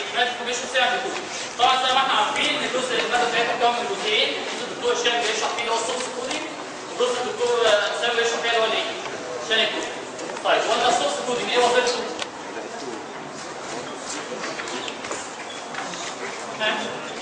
ماده انفورميشن سيستم كود طبعا زي ما احنا عارفين ان الجزء الماده بتاعتها مكون من جزئين جزء الدكتور هشام بيشرح فيه اللي هو السورس كودينج وجزء الدكتور اسامه بيشرح فيه اللي هو الايه؟ عشان الكود طيب ولا السورس كودينج ايه وظيفته؟ ها؟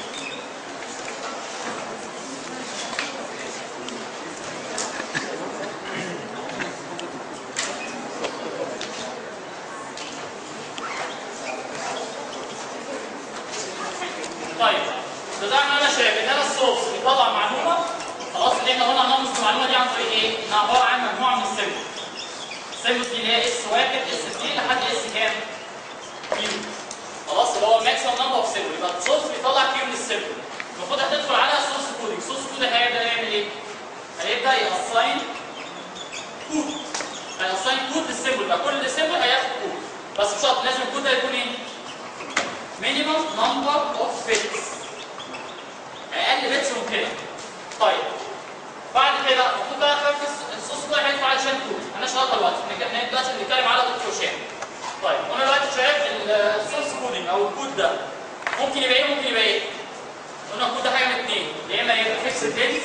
طيب بدأنا انا شايف ان انا السورس بيطلع معلومه خلاص اللي احنا قلنا هنرمز المعلومه دي عن طريق ايه؟ انها عباره عن مجموعه من السيمبل السيمبل دي اللي هي اس واحد اس 2 لحد اس كام؟ كيو خلاص اللي هو الماكسيمم نمبر اوف سيمبل يبقى السورس بيطلع كيو من السيمبل المفروض هتدخل على سورس كودنج سورس كودنج هيبدا يعمل ايه؟ هيبدا يأساين كود هيأساين كود للسيمبل بقى كل سيمبل هياخد كود بس بشرط لازم الكود ده يكون ايه؟ minimum number of bits اقل بيتس ممكنه طيب بعد كده المفروض بقى نركز الصوص ده هيدفع علشان كود مالناش علاقه دلوقتي احنا دلوقتي بنتكلم على دكتور هشام طيب وانا دلوقتي شايف السورس كودنج او الكود ده ممكن يبقى ايه ممكن يبقى ايه قلنا الكود ده حاجه من اثنين يا اما يبقى فيكس ديلز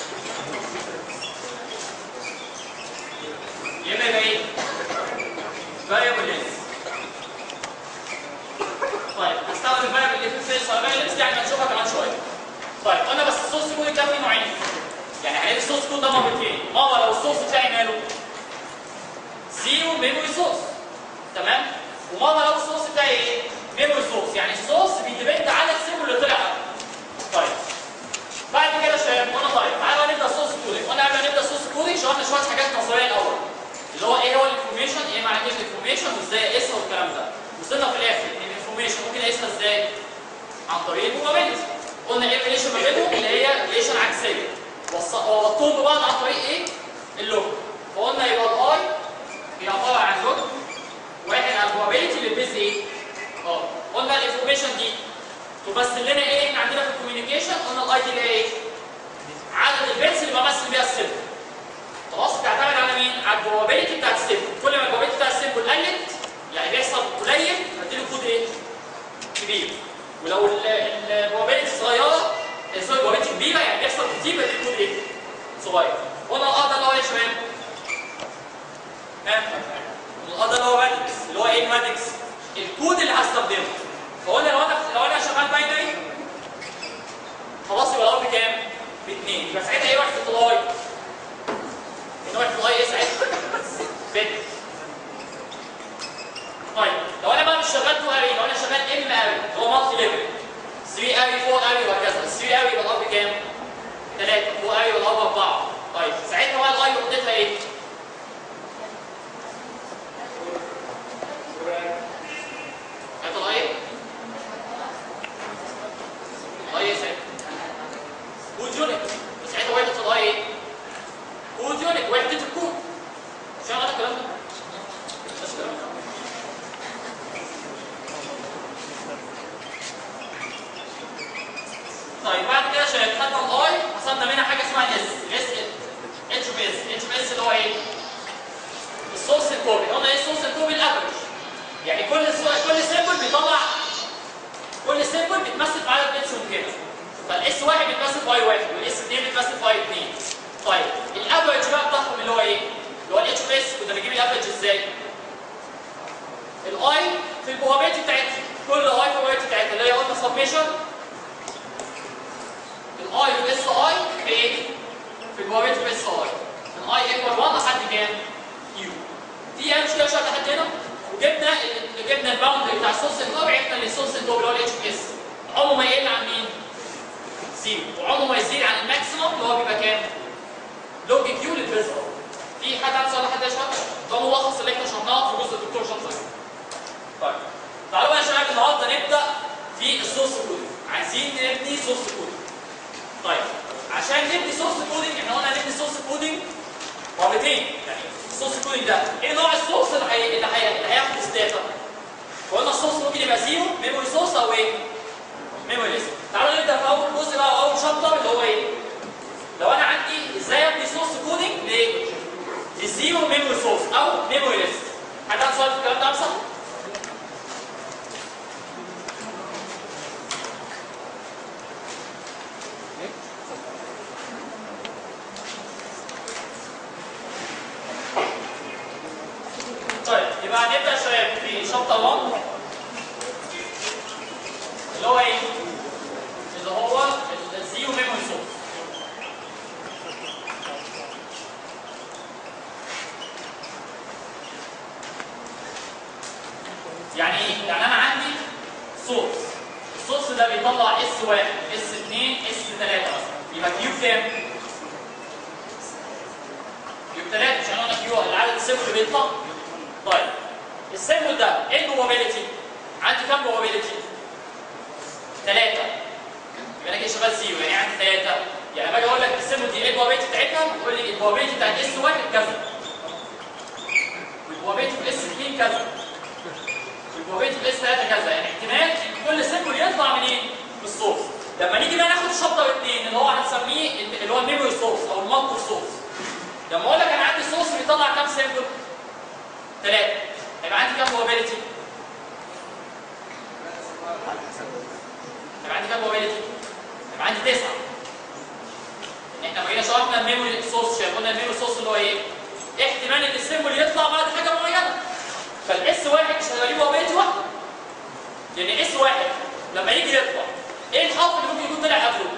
يا اما يبقى ايه variable length طيب هستخدم الفاريبل اللي في الفيس فاريبلز دي يعني هنشوفها كمان شويه. طيب قلنا بس السورس كود ده فيه نوعين. يعني هنلاقي السورس كود ده مرتين، مره لو السورس بتاعي ماله زيرو ميموري سورس تمام؟ ومره لو السورس بتاعي ايه؟ ميموري سورس، يعني السورس بيديبند على السيمبل اللي طلع قبل. طيب بعد كده يا شباب قلنا طيب تعالوا نبدا السورس كودنج، قلنا قبل ما نبدا السورس كودنج شرحنا شويه حاجات نظريه الاول. اللي هو ايه هو الانفورميشن؟ ايه معنى كلمه انفورميشن وازاي اقيسها والكلام ده. وصلنا في الاخر ان الانفورميشن ممكن اقيسها ازاي؟ عن طريق البروبابيلتي قلنا ايه الريليشن ما بينهم اللي هي ريليشن عكسيه وصلتهم ببعض عن طريق ايه؟ اللوج فقلنا يبقى الاي هي عباره عن لوج واحد على البروبابيلتي للبيز ايه؟ اه قلنا الانفورميشن دي تمثل لنا ايه احنا عندنا في الكوميونيكيشن قلنا الاي دي اللي هي ايه؟ عدد البيتس اللي بمثل بيها السيمبل خلاص بتعتمد على مين؟ على البروبابيلتي بتاعت السيمبل كل ما البروبابيلتي بتاعت السيمبل قلت يعني بيحصل قليل هديله كود ايه؟ كبير ولو البروبابيلتي صغيره سوري البروبابيلتي كبيره يعني بيحصل كتير بديله كود ايه؟ صغير قلنا الار ده اللي هو ايه يا شباب؟ ها؟ الار ده اللي هو ماتريكس اللي هو ايه الماتريكس؟ الكود اللي هستخدمه فقلنا لو انا لو انا شغال باينري خلاص يبقى الار بكام؟ باثنين يبقى ساعتها ايه وحده الاي؟ ان وحده الاي ايه ساعتها؟ بت طيب لو انا بقى مش شغال 2 اري لو انا شغال ام اري اللي هو مالتي ليفل 3 اري 4 اري وهكذا 3 اري يبقى الار بكام؟ 3 4 اري يبقى الار 4 طيب ساعتها بقى الاي وحدتها ايه؟ كانت الاي ايه؟ الاي ايه ساعتها؟ كود يونت ساعتها وحده الاي ايه؟ كود يونت وحده الكود شغال الكلام ده؟ بس الكلام ده طيب بعد كده شايف خدنا الاي حصلنا منها حاجه اسمها اس اس اتش بي اس اتش بي اس اللي هو ايه؟ السورس الكوبي قلنا ايه السورس الكوبي الافرج يعني كل كل سيمبل بيطلع كل سيمبل بيتمثل في عدد بيتس ممكنه فالاس واحد بيتمثل في اي واحد والاس 2 بيتمثل في اي 2 طيب الافرج بقى بتاعهم اللي هو ايه؟ اللي هو الاتش بي اس كنا بنجيب الافرج ازاي؟ الاي في البروبابيلتي بتاعتها كل اي في البروبابيلتي بتاعتها اللي هي قلنا سبميشن الاي في اس اي في ايه؟ في البروبابيلتي في اس اي الاي ايكوال 1 لحد كام؟ يو دي اهم مشكله شويه لحد هنا وجبنا ال- جبنا الباوندري بتاع السورس انتوب عرفنا ان السورس انتوب اللي هو الاتش بي اس عمره ما يقل عن مين؟ زيرو وعمره ما يزيد عن الماكسيموم اللي هو بيبقى كام؟ لوج كيو للفيزر في حد عنده سؤال لحد يا شباب؟ ده ملخص اللي احنا شرحناه في جزء الدكتور شرحه طيب تعالوا بقى يا شباب النهارده نبدا في السورس كودنج عايزين نبني سورس كودنج طيب عشان نبني سورس كودنج احنا قلنا هنبني سورس كودنج مرتين يعني السورس كودنج ده ايه نوع السورس اللي هي اللي, هي... اللي هياخد الداتا فقلنا السورس ممكن يبقى زيرو ميموري سورس او ايه ميموري ليست تعالوا نبدا في اول جزء بقى او اول شابتر اللي هو ايه لو انا عندي ازاي ابني سورس كودنج ل للزيرو ميموري سورس او ميموري ليست حد عنده سؤال في الكلام ده امسح شابتر 1 اللي هو ايه؟ اللي هو الزيرو ميموري سورس يعني ايه؟ يعني انا عندي سورس السورس ده بيطلع اس 1 اس 2 اس 3 مثلا يبقى كيو كام؟ كيو 3 مش هنقول كيو العدد السيمبل اللي بيطلع طيب السيمبل ده ايه البروبابيلتي؟ عندي كام بروبابيلتي؟ 3 يبقى انا كده شغال زيرو يعني عندي 3 يعني باجي اقول لك السيمبل دي ايه البروبابيلتي بتاعتها؟ تقول لي البروبابيلتي بتاعت اس 1 كذا والبروبابيلتي في اس 2 كذا والبروبابيلتي في اس 3 كذا يعني احتمال ان كل سيمبل يطلع منين؟ من السورس لما نيجي بقى ناخد شابتر 2 اللي هو هنسميه اللي هو الميموري سورس او المالتي سورس لما اقول لك انا عندي سورس بيطلع كام سيمبل؟ ثلاثة هيبقى عندي كام بروبابيلتي؟ هيبقى عندي كام بروبابيلتي؟ هيبقى عندي تسعة احنا لما جينا شرحنا الميموري سورس شايف قلنا الميموري سورس اللي هو ايه؟ احتمال ان السيمبل يطلع بعد حاجة معينة فالاس واحد مش هيبقى ليه بروبابيلتي واحدة لان اس واحد لما يجي يطلع ايه الحرف اللي ممكن يكون طلع قبله؟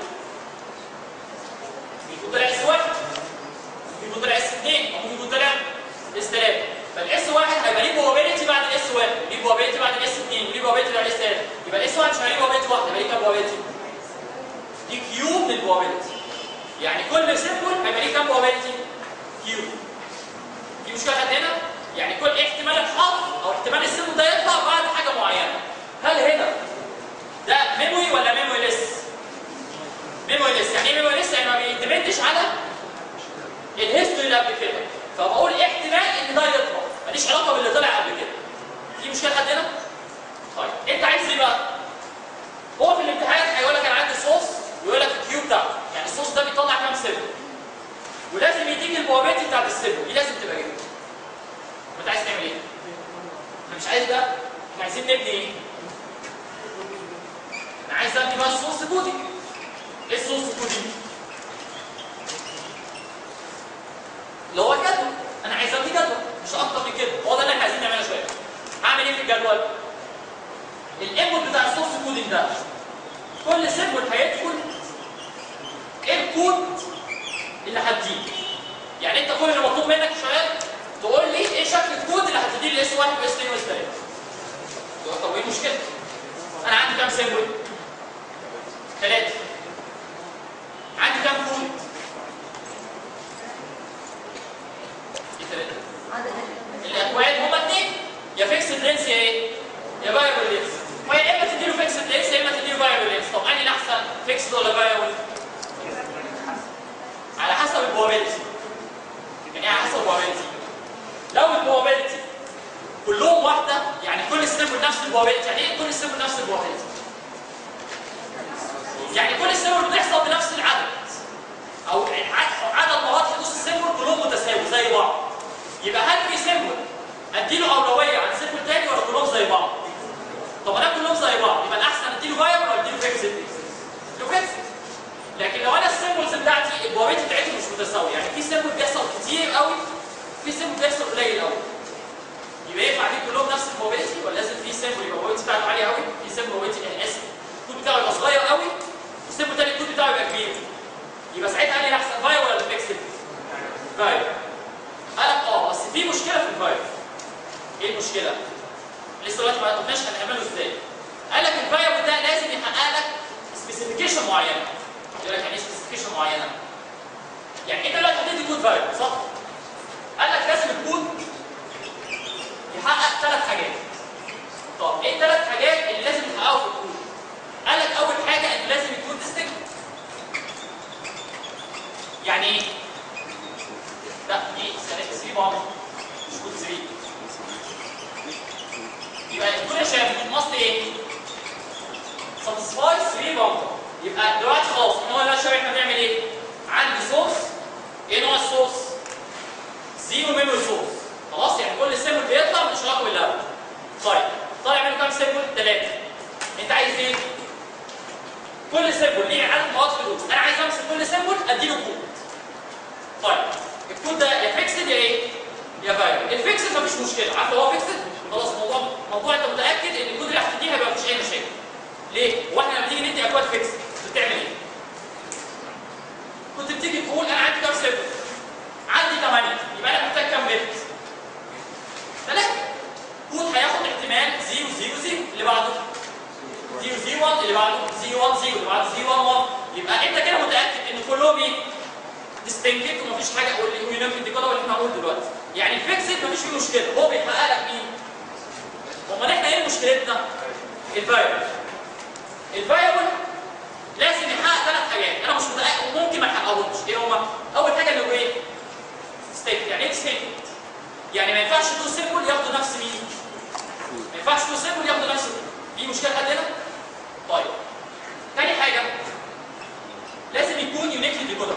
يكون طلع اس واحد ممكن يكون طلع اس 2 او ممكن يكون طلع اس 3 فالاس واحد هيبقى ليه بروبابيلتي بعد الاس واحد ليه بروبابيلتي بعد الاس 2 وليه بروبابيلتي بعد الاس 3 يبقى الاس واحد مش هيبقى ليه بروبابيلتي واحده هيبقى ليه كام بروبابيلتي؟ دي كيو من البروبابيلتي يعني كل سيمبل هيبقى ليه كام بروبابيلتي؟ كيو دي مشكله لحد هنا؟ يعني كل احتمال الحرف او احتمال السيمبل ده يطلع بعد حاجه معينه هل هنا ده ميموري ولا ميموري ليس؟ ميموري ليس يعني ايه ميموري ليس؟ يعني ما بيديبندش على الهيستوري اللي قبل كده فبقول احتمال ان ده يطلع ماليش علاقه باللي طلع قبل كده في مشكله لحد هنا؟ طيب انت عايز ايه بقى؟ هو في الامتحان هيقول لك انا عندي صوص ويقول لك الكيو بتاعته يعني الصوص ده بيطلع كام سيمبل ولازم يديك البروبابيلتي بتاعت السيمبل دي لازم تبقى جاهزه وانت عايز تعمل ايه؟ انا مش عايز ده احنا عايزين نبني ايه؟ انا عايز ابني بقى الصوص كودي ايه الصوص كودي؟ اللي هو الجدول انا عايز ابني جدول مش اكتر من كده هو ده اللي احنا عايزين نعمله شويه هعمل ايه في الجدول؟ الانبوت بتاع السورس كودنج ده كل سيمبل هيدخل ايه الكود اللي هتديه يعني انت كل اللي مطلوب منك شويه تقول لي ايه شكل الكود اللي هتديه لاس 1 واس 2 واس 3 طب ايه المشكله؟ انا عندي كام سيمبل؟ ثلاثه عندي كام كود؟ ايه ثلاثه؟ الاكواد هما اثنين يا فيكسد لينس يا ايه؟ يا فايبل لينس ويا اما تديله فيكسد لينس يا اما تديله فايبل لينس طب انهي الاحسن؟ فيكسد ولا فايبل؟ على حسب البروبابيلتي يعني ايه على حسب البروبابيلتي؟ لو البروبابيلتي كلهم واحده يعني كل سيمبل نفس البروبابيلتي يعني ايه كل سيمبل نفس البروبابيلتي؟ يعني كل سيمبل بتحصل بنفس العدد او عدد مرات حدوث السيمبل كلهم متساوي زي بعض يبقى هل في سيمبل اديله اولويه عن سيمبل تاني ولا كلهم زي بعض؟ طب انا كلهم زي بعض يبقى الاحسن اديله فايبل ولا اديله فيكسد؟ اديله فيكسد لكن لو انا السيمبلز بتاعتي البوابات بتاعتهم مش متساويه يعني في سيمبل بيحصل كتير قوي في سيمبل بيحصل قليل قوي يبقى ينفع دي كلهم نفس الموبيلتي ولا لازم في سيمبل يبقى الموبيلتي بتاعته عاليه قوي في سيمبل موبيلتي يعني اسف الكود بتاعه يبقى صغير قوي والسيمبل تاني الكود بتاعه يبقى كبير يبقى ساعتها انهي احسن فاير ولا فيكسد؟ فاير قال لك اه بس في مشكله في الفاير ايه المشكله؟ لسه دلوقتي ما قلناش هنعمله ازاي قال لك الفاير ده لازم يحقق لك سبيسيفيكيشن معينه يقول لك يعني ايه سبيسيفيكيشن معينه يعني انت دلوقتي هتدي كود فاير صح قال لك لازم الكود يحقق ثلاث حاجات طب ايه الثلاث حاجات اللي لازم يحققوا في الكود قال لك اول حاجه انه لازم يكون ديستنكت يعني ايه لا ايه 3 بعمر مش كود 3 يبقى الكود يا شباب مصر ايه ساتسفاي 3 بعمر يبقى دلوقتي خلاص ان هو دلوقتي احنا بنعمل ايه؟ عندي سورس ايه نوع السورس؟ زيرو ميموري سورس خلاص يعني كل سيمبل بيطلع مش رقم الاول طيب طالع منه كام سيمبل؟ ثلاثه انت عايز ايه؟ كل سيمبل ليه عدد مواد حدوث انا عايز امسك كل سيمبل اديله كود طيب الكود ده يا فيكسد يا ايه؟ يا فايبل الفيكسد مفيش مشكله عارف لو هو فيكسد خلاص موضوع موضوع انت متاكد ان الكود اللي هتديه هيبقى مفيش اي مشاكل ليه؟ هو احنا لما تيجي ندي اكواد فيكس بتعمل ايه؟ كنت بتيجي تقول انا عندي كام صفر؟ عندي 8 يبقى انا محتاج كام بت؟ 3 كود هياخد احتمال 0 0 0 اللي بعده 0 0 1 اللي بعده 0 1 0 اللي بعده 0 1 1 يبقى انت كده متاكد ان كلهم ايه؟ ديستنكت ومفيش حاجه ويونيفيك دي كده اللي احنا هنقول دلوقتي يعني الفيكسد مفيش فيه مشكله هو بيحقق لك مين؟ امال احنا ايه مشكلتنا؟ الفايبل الفايبل لازم يحقق ثلاث حاجات انا مش متاكد وممكن ما يحققهمش ايه هما؟ اول حاجه اللي هو ايه؟ ستيت يعني ايه ستيت؟ يعني ما ينفعش تو سيمبل ياخدوا نفس مين؟ ما ينفعش تو سيمبل ياخدوا نفس مين؟ في مشكله لحد هنا؟ طيب تاني حاجه لازم يكون يونيكلي ديكودر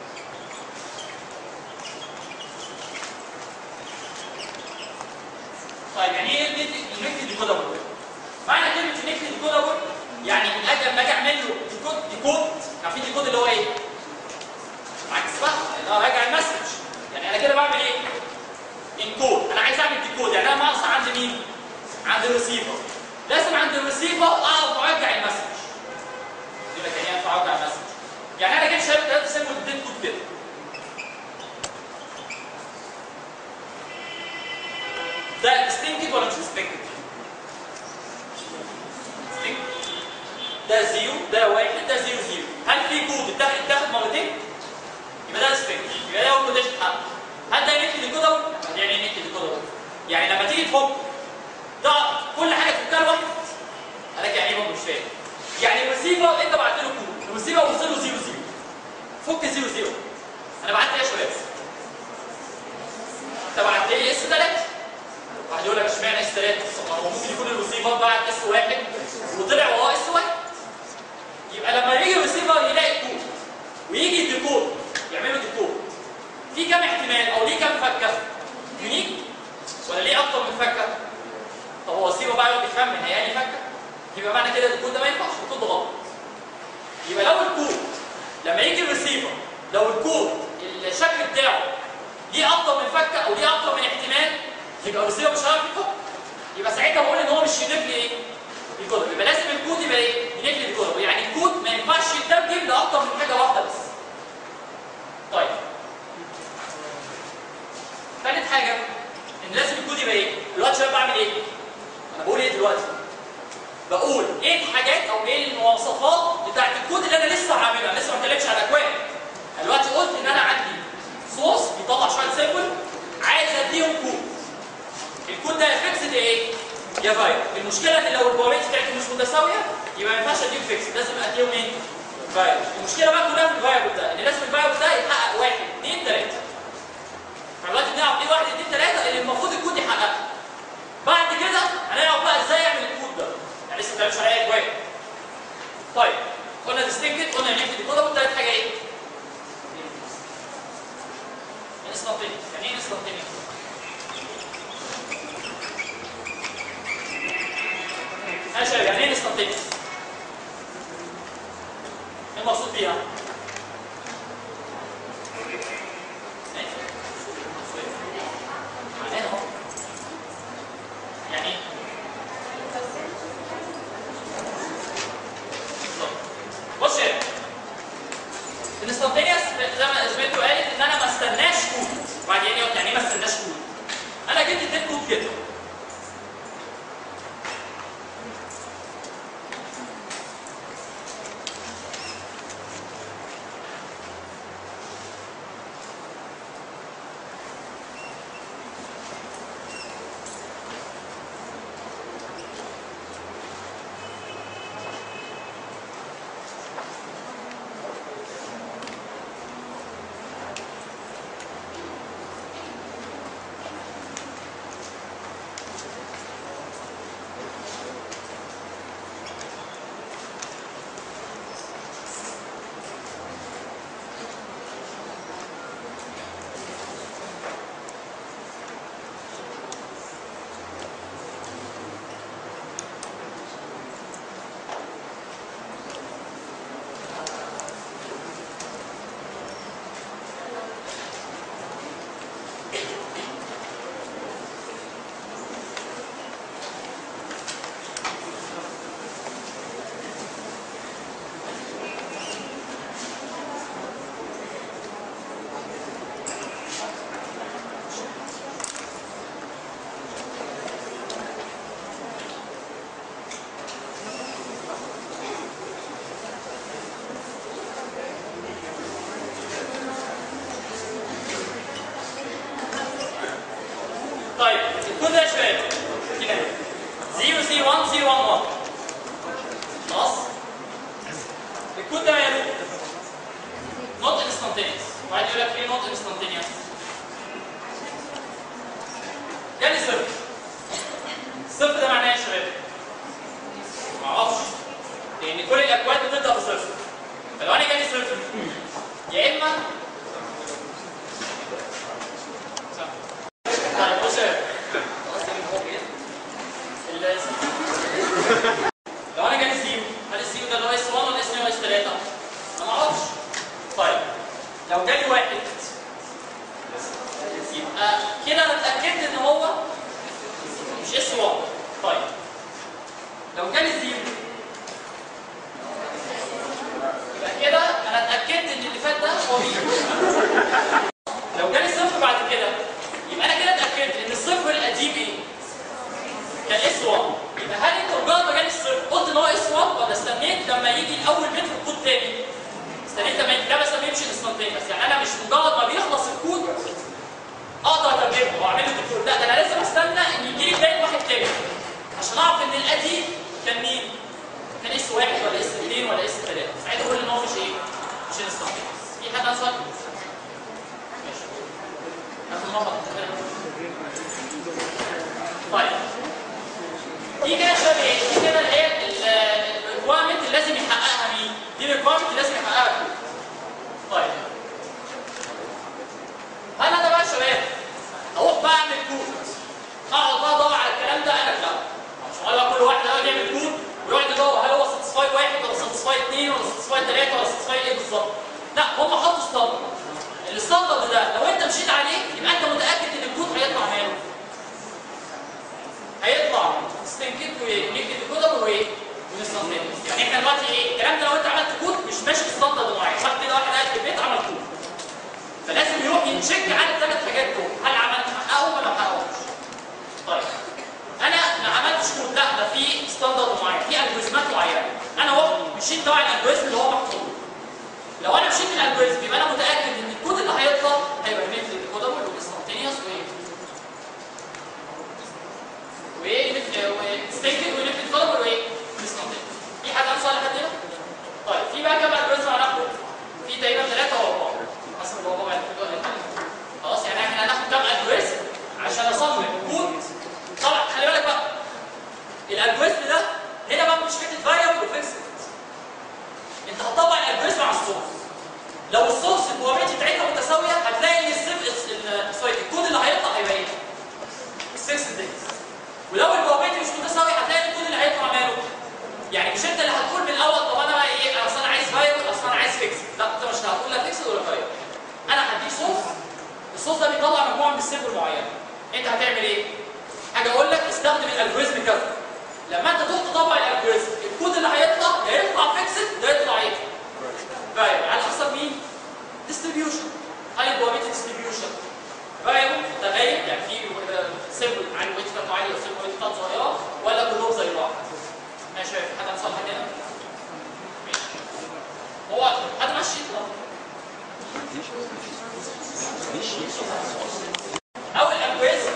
طيب يعني ايه يونيكلي ديكودر؟ معنى كلمه يونيكلي ديكودر يعني اجي لما اجي اعمل له ديكود ديكود كان في ديكود اللي هو ايه؟ عكس بقى اللي هو راجع المسج يعني انا كده بعمل ايه؟ انكود انا عايز اعمل ديكود يعني انا ناقص عند مين؟ عند الريسيفر لازم عند الريسيفر اعرف ارجع المسج يبقى كان ينفع ارجع المسج يعني انا جيت شايف ثلاثه سيمبل اديت كود كده ده ديستنكت ولا مش ديستنكت؟ ده زيرو ده واحد ده زيرو زيرو هل في كود اتاخد اتاخد مرتين؟ يبقى ده ديستنكت يبقى ده اول كونديشن اتحقق هل ده يونيكلي ديكودر؟ يعني ايه يونيكلي ديكودر؟ يعني لما تيجي تفك ده كل حاجه تفكها لوحدك قال لك يعني ايه برضه مش فاهم يعني الريسيفر انت بعت له كود الريسيفر وصل له زيرو زيرو فك زيرو زيرو انا بعت ايه يا شباب؟ انت بعت لي اس 3 واحد يقول لك اشمعنى اس 3 هو ممكن يكون الريسيفر بعت اس 1 وطلع وراه اس 1 يبقى لما يجي الريسيفر يلاقي كود ويجي يديكود يعمل له ديكود في كام احتمال او ليه كام فكه؟ يونيك ولا ليه اكتر من فكه؟ طب هو الريسيفر بقى يقعد يخمن هي يعني فكه يبقى معنى كده الكود ده ما ينفعش الكود ده غلط يبقى لو الكود لما يجي الريسيفر لو الكود الشكل بتاعه ليه اكتر من فكه او ليه اكتر من احتمال يبقى الريسيفر مش هيعرف يفك يبقى ساعتها بقول ان هو مش يونيكلي ايه؟ ديكودر يبقى لازم الكود يبقى ايه؟ يونيكلي ديكودر يعني الكود ما ينفعش يترجم لاكتر من حاجه واحده بس. طيب. ثالث حاجه ان لازم الكود يبقى ايه؟ دلوقتي شباب بعمل ايه؟ انا بقول ايه دلوقتي؟ بقول ايه الحاجات او ايه المواصفات بتاعت الكود اللي انا لسه هعملها، انا لسه ما اتكلمتش على الاكواد. انا دلوقتي قلت ان انا عندي صوص بيطلع شويه سيمبل عايز اديهم كود. الكود ده فيكسد ايه؟ يا فاير المشكله ان لو البوابات بتاعتهم مش متساويه يبقى ما ينفعش اديهم فيكس لازم اديهم ايه؟ فاير المشكله بقى كلها في الفاير ده ان لازم الفاير ده يحقق واحد اثنين ثلاثه فدلوقتي بنعرف ايه واحد اثنين ثلاثه اللي المفروض الكود يحققها بعد كده هنعرف بقى ازاي يعمل الكود ده يعني لسه ما بنعملش عليها اجوال طيب قلنا ديستنكت قلنا نكتب الكود ده ثالث حاجه ايه؟ انستنتينيوس يعني ايه انستنتينيوس؟ ماشي يعني ايه انستنتينيوس؟ ايه المقصود بيها؟ معناها اهو يعني ايه؟ بص يا الانستنتينيوس زي ما زميلته قالت ان انا ما استناش كود بعد يعني يعني ايه ما استناش كود؟ انا جيت اديت كود كده ان كل الاكواد بتبدا بصفر فلو انا جالي صفر يا اما طيب بص يا ال- لو انا جالي زيرو هل الزيرو ده اللي هو اس 1 ولا اس 2 ولا اس 3 انا ما اعرفش طيب لو جالي واحد يبقى كده انا اتاكدت ان هو مش اس 1 طيب لو جالي زيرو يبقى كده انا اتاكدت ان اللي فات ده هو مين لو جالي صفر بعد كده يبقى انا كده اتاكدت ان الصفر القديم ايه كان اس 1 يبقى هل انت مجرد ما جالي الصفر قلت ان هو اس 1 ولا استنيت لما يجي الاول بيت في الكود تاني استنيت لما يجي ده بس ما يمشي انستنتينيوس يعني انا مش مجرد ما بيخلص الكود اقدر اترجمه واعمل له دكتور لا ده انا لازم استنى ان يجي لي بدايه واحد تاني عشان اعرف ان القديم كان مين؟ كان اس واحد ولا اس اثنين ولا اس ثلاثه ساعتها اقول ان هو مش ايه؟ مش انستنتينيوس في حد عنده سؤال؟ ماشي اخر مره طيب دي كده شبه ايه؟ دي كده اللي هي الريكوايرمنت اللي لازم يحققها مين؟ دي الريكوايرمنت اللي لازم يحققها مين؟ طيب هل انا بقى يا شباب اروح بقى اعمل كود اقعد بقى ادور على الكلام ده انا لا مش هقول بقى كل واحد يقعد يعمل كود ويقعد يدور هل هو ساتسفاي واحد ولا ساتسفاي اثنين ولا ساتسفاي ثلاثه ولا ساتسفاي ايه بالظبط لا هم حطوا ستاندرد الستاندرد ده لو انت مشيت عليه يبقى انت متاكد ان الكود هيطلع ماله هيطلع ستنكت ونكتب الكود وايه ونستنتج يعني احنا دلوقتي ايه الكلام ده لو انت عملت كود مش ماشي بستاندرد معين واحد كده واحد قاعد في البيت عمل كود فلازم يروح يتشيك على الثلاث حاجات دول هل عمل حققهم ولا ما حققهمش طيب انا ما عملتش كود لا ده في ستاندرد معين في الجوريزمات معينه انا اهو مشيت تبع الالجوريزم اللي هو محطوط لو انا مشيت الالجوريزم يبقى انا متاكد ان الكود اللي هيطلع هيبقى ميثود الكودابل والانستنتينيوس وايه وايه وستيكد ونيفت الكودابل وايه الانستنتينيوس في حد عنده سؤال لحد هنا طيب في بقى كام الجوريزم هناخده في تقريبا ثلاثه او اربعه حسب الموضوع خلاص يعني احنا هناخد كام الجوريزم عشان اصمم كود طبعا خلي بالك بقى الالجوريزم ده هنا بقى مش فكره فاريبل وفيكسد انت هتطبق الالجوريزم على السورس لو السورس البروبابيلتي بتاعتها متساويه هتلاقي ان السيف سوري الكود اللي هيطلع هيبقى ايه؟ 6 دايز ولو البروبابيلتي مش متساويه هتلاقي ان الكود اللي هيطلع ماله يعني مش انت اللي هتقول من الاول طب انا بقى ايه اصل انا عايز فاريبل اصل انا عايز فيكسد لا انت مش هتقول لا فيكسد ولا فاريبل انا هديك سورس السورس ده بيطلع مجموعه من السيمبل معينه انت هتعمل ايه؟ حاجه اقول لك استخدم الالجوريزم كذا لما انت تروح تطبق الالجوريزم الكود اللي هيطلع يا يطلع فيكسد يا يطلع ايه؟ فاهم على حسب مين؟ ديستريبيوشن هاي بروبابيلتي ديستريبيوشن فاهم تغير يعني في سيمبل عن ويت بتاعته عاليه وسيمبل ويت بتاعته صغيره ولا كلهم زي بعض؟ ماشي حد عنده سؤال حد هنا؟ ماشي هو حد ماشي اول الالجوريزم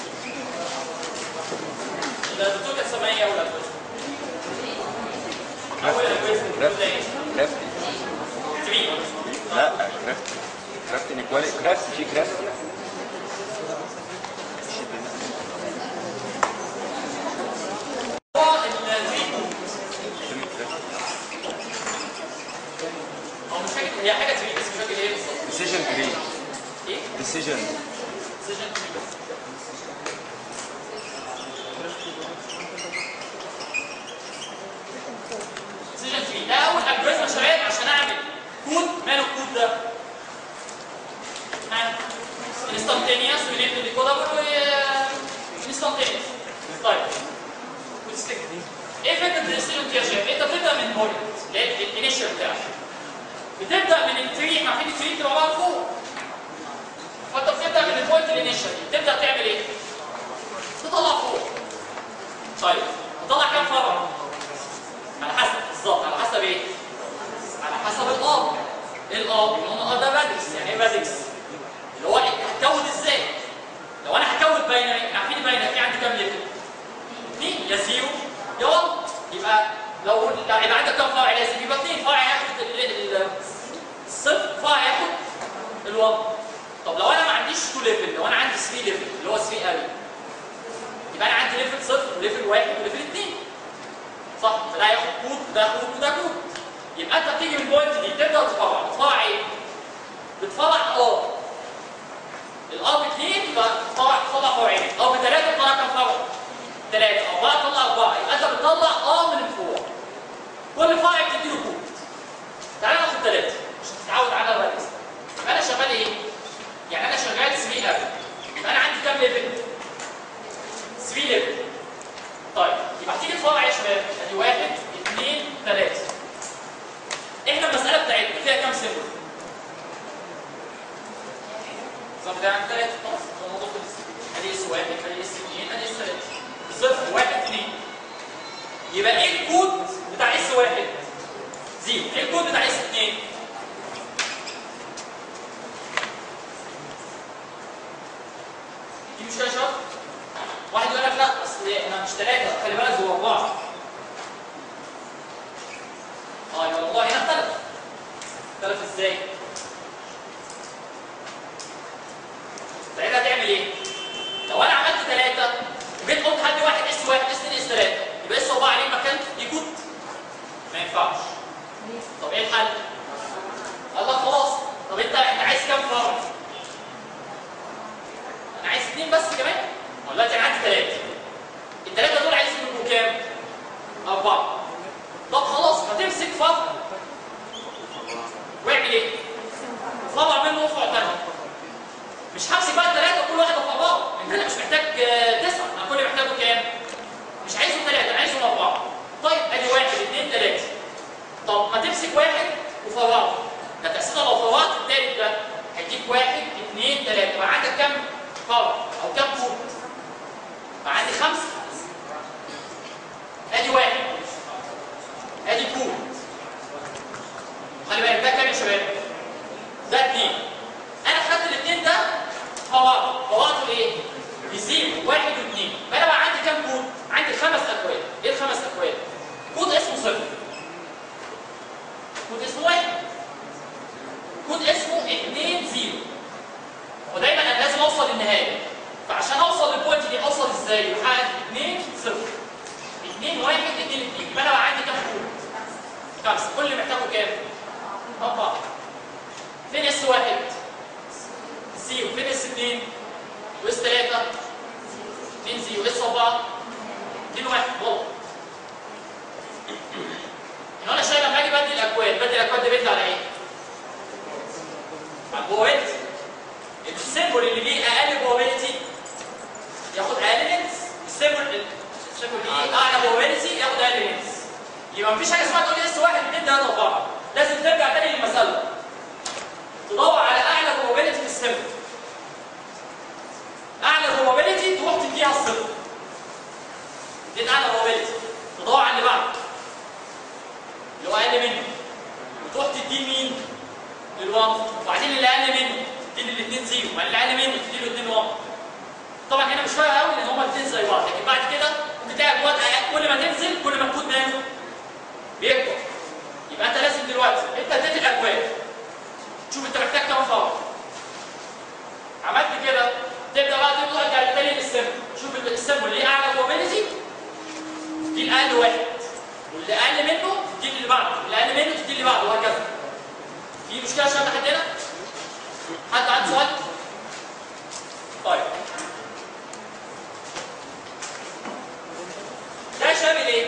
الدكتور كان سامعين اول الالجوريزم اول الالجوريزم ده ايه؟ كرافتي تري لا كرافتي كرافتي انيكواليتي كرافتي في كرافتي هو التري هو مش فاكر هي حاجه تري بس مش فاكر ايه بالظبط ديسيجن تري ايه؟ ديسيجن سيجن تري سيجن تري ده اول الجوريزم يا شباب عشان اعمل كود ماله الكود ده؟ انستنتينيوس ونبدا ديكودابل وانستنتينيوس طيب وتستك ايه فكره الديسيجن تري يا شباب؟ انت بتبدا من بوينت اللي هي الانيشال بتاعك بتبدا من التري احنا عارفين التري بتبقى عباره عن فوق فانت بتبدا من البوينت الانيشال تبدا تعمل ايه؟ تطلع فوق طيب تطلع كام فرع؟ على حسب بالظبط على حسب ايه؟ على حسب الاب الاب اللي هو ده بادكس يعني ايه بادكس؟ اللي هو هتكود ازاي؟ لو انا هكود باينري احنا عارفين باينري في عندي كام ليفل؟ اثنين يا زيرو يا 1 يبقى لو لا، يبقى عندك كام فرع لازم يبقى اثنين فرع ياخد ال- ال- الصفر فرع ياخد ال1 طب لو انا ما عنديش 2 ليفل لو انا عندي 3 ليفل اللي هو 3 اري يبقى انا عندي ليفل صفر وليفل واحد وليفل اثنين صح فده هياخد كود وده كود وده كود يبقى انت بتيجي من البوينت دي تبدا تفرع تفرع ايه؟ بتفرع اه الار باثنين يبقى تفرع تطلع فرعين ار بثلاثه تطلع كام فرع؟ ثلاثه اربعه تطلع اربعه يبقى انت بتطلع اه من الفروع كل فرع بتديله كود تعالى ناخد ثلاثه عشان تتعود على الرئيس يبقى انا شغال ايه؟ يعني انا شغال 3 ليفل يبقى انا عندي كام ليفل؟ 3 ليفل طيب يبقى هتيجي تفرع يا شباب ادي واحد اثنين ثلاثه احنا المساله بتاعتنا فيها كام سيمبل؟ النظام بتاعك ثلاثه خلاص هو الموضوع خلص ادي اس واحد ادي اس اثنين ادي اس ثلاثه صفر واحد اثنين يبقى ايه الكود بتاع اس واحد؟ زيرو ايه الكود بتاع اس اثنين؟ دي مشكله يا شباب؟ واحد يقول لك لا اصل انا مش ثلاثه خلي بالك هو اربعه اه يبقى الموضوع هنا اختلف اختلف ازاي؟ ساعتها هتعمل ايه؟ لو انا عملت ثلاثه وجيت قلت هدي واحد اس واحد اس اثنين اس ثلاثه يبقى اس اربعه عليه مكان يكوت ما ينفعش طب ايه الحل؟ قال لك خلاص طب انت انت عايز كام فرع؟ انا عايز اثنين بس كمان ما هو دلوقتي انا عندي ثلاثه الثلاثه دول عايزين يبقوا كام؟ اربعه طب خلاص ما تمسك فرع واعمل ايه؟ فرع منه وفرع ثاني مش همسك بقى الثلاثه كل واحد افرعه انت انا مش محتاج آه، تسعه انا كل اللي محتاجه كام؟ مش عايزهم ثلاثه انا عايزهم اربعه طيب ادي واحد اثنين ثلاثه طب ما تمسك واحد وفرعه ده تأسيسا لو فرعت الثالث ده هيديك واحد اثنين ثلاثه بقى عندك كام فرع او كام كود؟ بقى عندي خمسه ادي واحد ادي كود خلي بالك ده كام يا شباب؟ ده اثنين انا خدت الاثنين ده فوضت فوضته ايه؟ بزيرو واحد واثنين فانا بقى عندي كام كود؟ عندي خمس اكواد ايه الخمس اكواد؟ كود اسمه صفر كود اسمه واحد كود اسمه اثنين زيرو ودايما انا لازم اوصل للنهايه فعشان اوصل للبوينت دي اوصل ازاي؟ بحقق اثنين صفر اثنين واحد اثنين اثنين يبقى انا بقى عندي كام كود؟ خمسه كل اللي محتاجه كام؟ اربعه فين اس واحد؟ زيرو فين اس اثنين؟ واس ثلاثه؟ اثنين زيرو اس اربعه؟ اثنين واحد والله هنا انا شايف لما اجي بدي الاكواد بدي الاكواد دي بيطلع على ايه؟ على البروبابيلتي السيمبل اللي ليه اقل بروبابيلتي ياخد اقل لينس السيمبل السيمبل اللي ليه اعلى بروبابيلتي ياخد اقل لينس يبقى مفيش حاجه اسمها تقول لي اس واحد اثنين ثلاثه اربعه لازم ترجع تاني للمساله تدور على اعلى probability في السيمبل اعلى probability تروح تديها الصفر دي اعلى probability تدور على اللي بعده اللي هو اقل منه وتروح تديه مين؟ للوان وبعدين اللي اقل منه تدي الاثنين زيرو وبعدين اللي اقل منه تدي له اثنين وان طبعا هنا مش فارق قوي لان هما الاثنين زي بعض لكن بعد كده ممكن تلاقي اكواد كل ما تنزل كل ما الكود ماله بيكبر يبقى انت لازم دلوقتي انت اديت الاكواد شوف انت محتاج كام فرع عملت كده تبدا بقى ترجع تاني للسيمبل شوف السيمبل ليه اعلى probability دي الاقل واحد واللي اقل منه تدي اللي بعده اللي اقل منه تدي اللي بعده وهكذا في مشكله عشان لحد هنا حد عنده سؤال طيب ده شامل ايه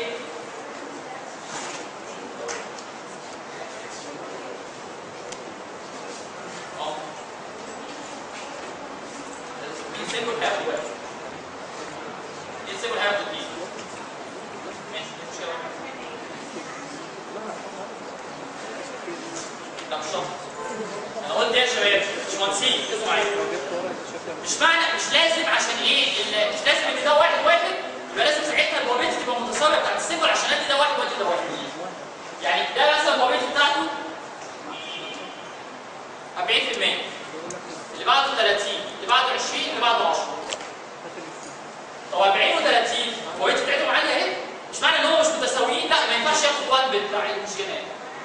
اه مين سيمبل هياخد واحد مين سيمبل هياخد اثنين ماشي مش مشكله لا مش شرط انا قلت ايه يا شباب مش مهندسين ركزوا معايا مش معنى مش لازم عشان ايه ال- مش لازم ان ده واحد واحد يبقى لازم ساعتها البروبابيلتي تبقى متساويه بتاعت السيمبل عشان ادي ده واحد وادي ده واحد يعني ده مثلا البروبابيلتي بتاعته 40% اللي بعده 30 اللي بعده 20 اللي بعده 10 طب 40 و30 البروبابيلتي بتاعتهم عاليه اهي مش معنى ان هم مش متساويين لا ما ينفعش ياخد 1 بتاع الجينات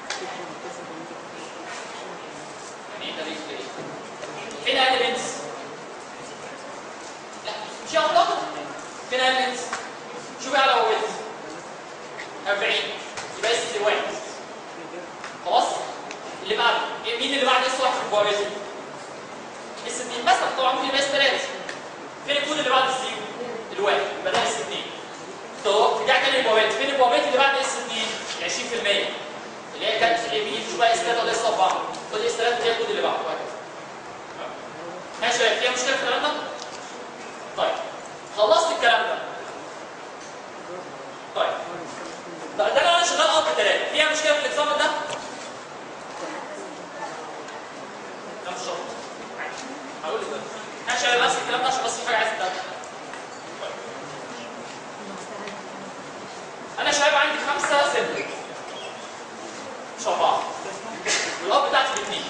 يعني ايه ده ليه كده؟ فين elements؟ لا مش هاخد اكتر فين elements؟ شوف على ويت 40 البواباتي اس 2 مثلا طبعا ممكن يبقى اس 3 فين الكود اللي بعد الزيرو؟ الواحد يبقى ده اس 2 طب رجع تاني للبوابات فين البوابات اللي بعد اس 2 20% اللي هي كانت الاي بي شوف بقى اس 3 ولا اس 4 خد اس 3 هي الكود اللي بعده وهكذا ماشي يا شباب فيها مشكله في الكلام ده؟ طيب خلصت الكلام ده طيب طيب ده لو انا شغال اب 3 فيها مشكله في الاكزامبل ده؟ لا مش شرط هقول لك ده انا شغال بس الكلام ده عشان بس في حاجه عايز تتابع انا شباب عندي خمسه سيبلينج مش اربعه والاب بتاعتي باثنين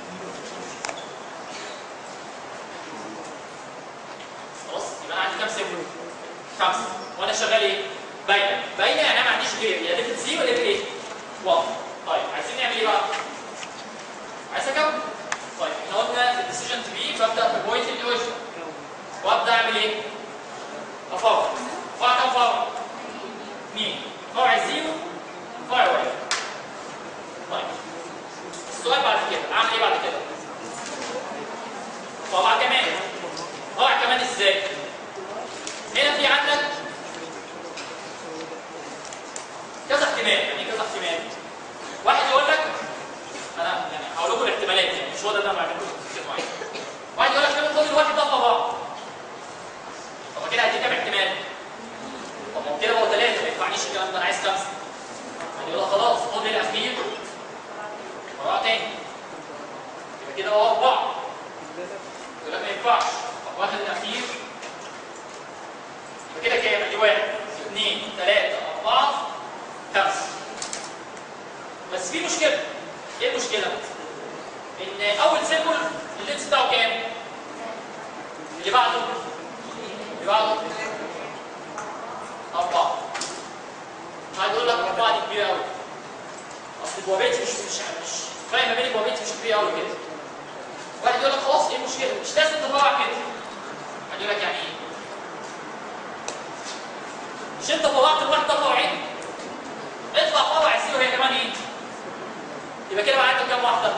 خلاص يبقى انا عندي كام سيبلينج؟ خمسه وانا شغال ايه؟ باينه باينه يعني انا ما عنديش غير يا ليفل سي ولا ليفل ايه؟ 1 طيب عايزين نعمل ايه بقى؟ عايز اكمل طيب احنا قلنا الديسيجن تو بي ببدا بالبوينت الاوريجنال وابدا اعمل ايه؟ افرع فرع كام فرع؟ اثنين فرع زيرو فرع واحد طيب السؤال بعد كده اعمل ايه بعد كده؟ فرع كمان فرع كمان ازاي؟ هنا في عندك كذا احتمال يعني إيه كذا احتمال واحد يقول لك انا يعني هقول لكم الاحتمالات يعني مش هو ده اللي انا بعمله كده معين واحد يقول لك طب خد الواحد ده مع بعض طب كده هديك كام احتمال؟ طب ما هو كده هو ثلاثه ما ينفعنيش الكلام ده انا عايز خمسه يعني يقول لك خلاص خد الاخير وراء تاني يبقى كده هو اربعه يقول لك ما ينفعش طب واخد الاخير يبقى كده كام؟ ادي واحد اثنين ثلاثه اربعه خمسه بس في مشكله ايه المشكله؟ ان اول سيمبل اللينس بتاعه كام؟ اللي بعده اللي بعده أربعة قاعد يقول لك أربعة دي كبيرة أوي أصل البوابات مش مش مش فاهم ما بين البوابات مش كبيرة أوي كده واحد يقول لك خلاص إيه المشكلة؟ مش لازم تطلع كده واحد يقول لك يعني إيه؟ مش أنت طلعت الواحد ده فرعين؟ اطلع فرع زيرو هي كمان إيه؟ يبقى كده بقى عندك كام واحدة؟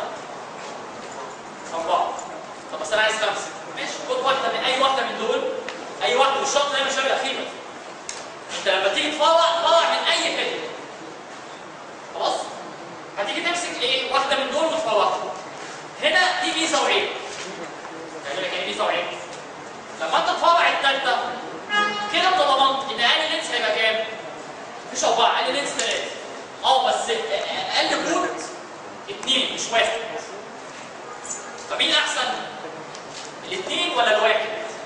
أربعة طب بس أنا عايز خمسة ماشي خد واحدة من أي واحدة من دول أي واحدة مش شرط إن هي مش هي الأخيرة انت لما تيجي تفرع تفرع من اي حته خلاص هتيجي تمسك ايه واحده من دول وتفرعها هنا دي ميزه وعيب يعني لك ايه ميزه وعيب لما انت تفرع الثالثه كده انت ضمنت ان اقل لينس هيبقى كام؟ مفيش اربعه اقل لينس ثلاثه اه بس اقل كود اثنين مش واحد فمين احسن؟ الاثنين ولا الواحد؟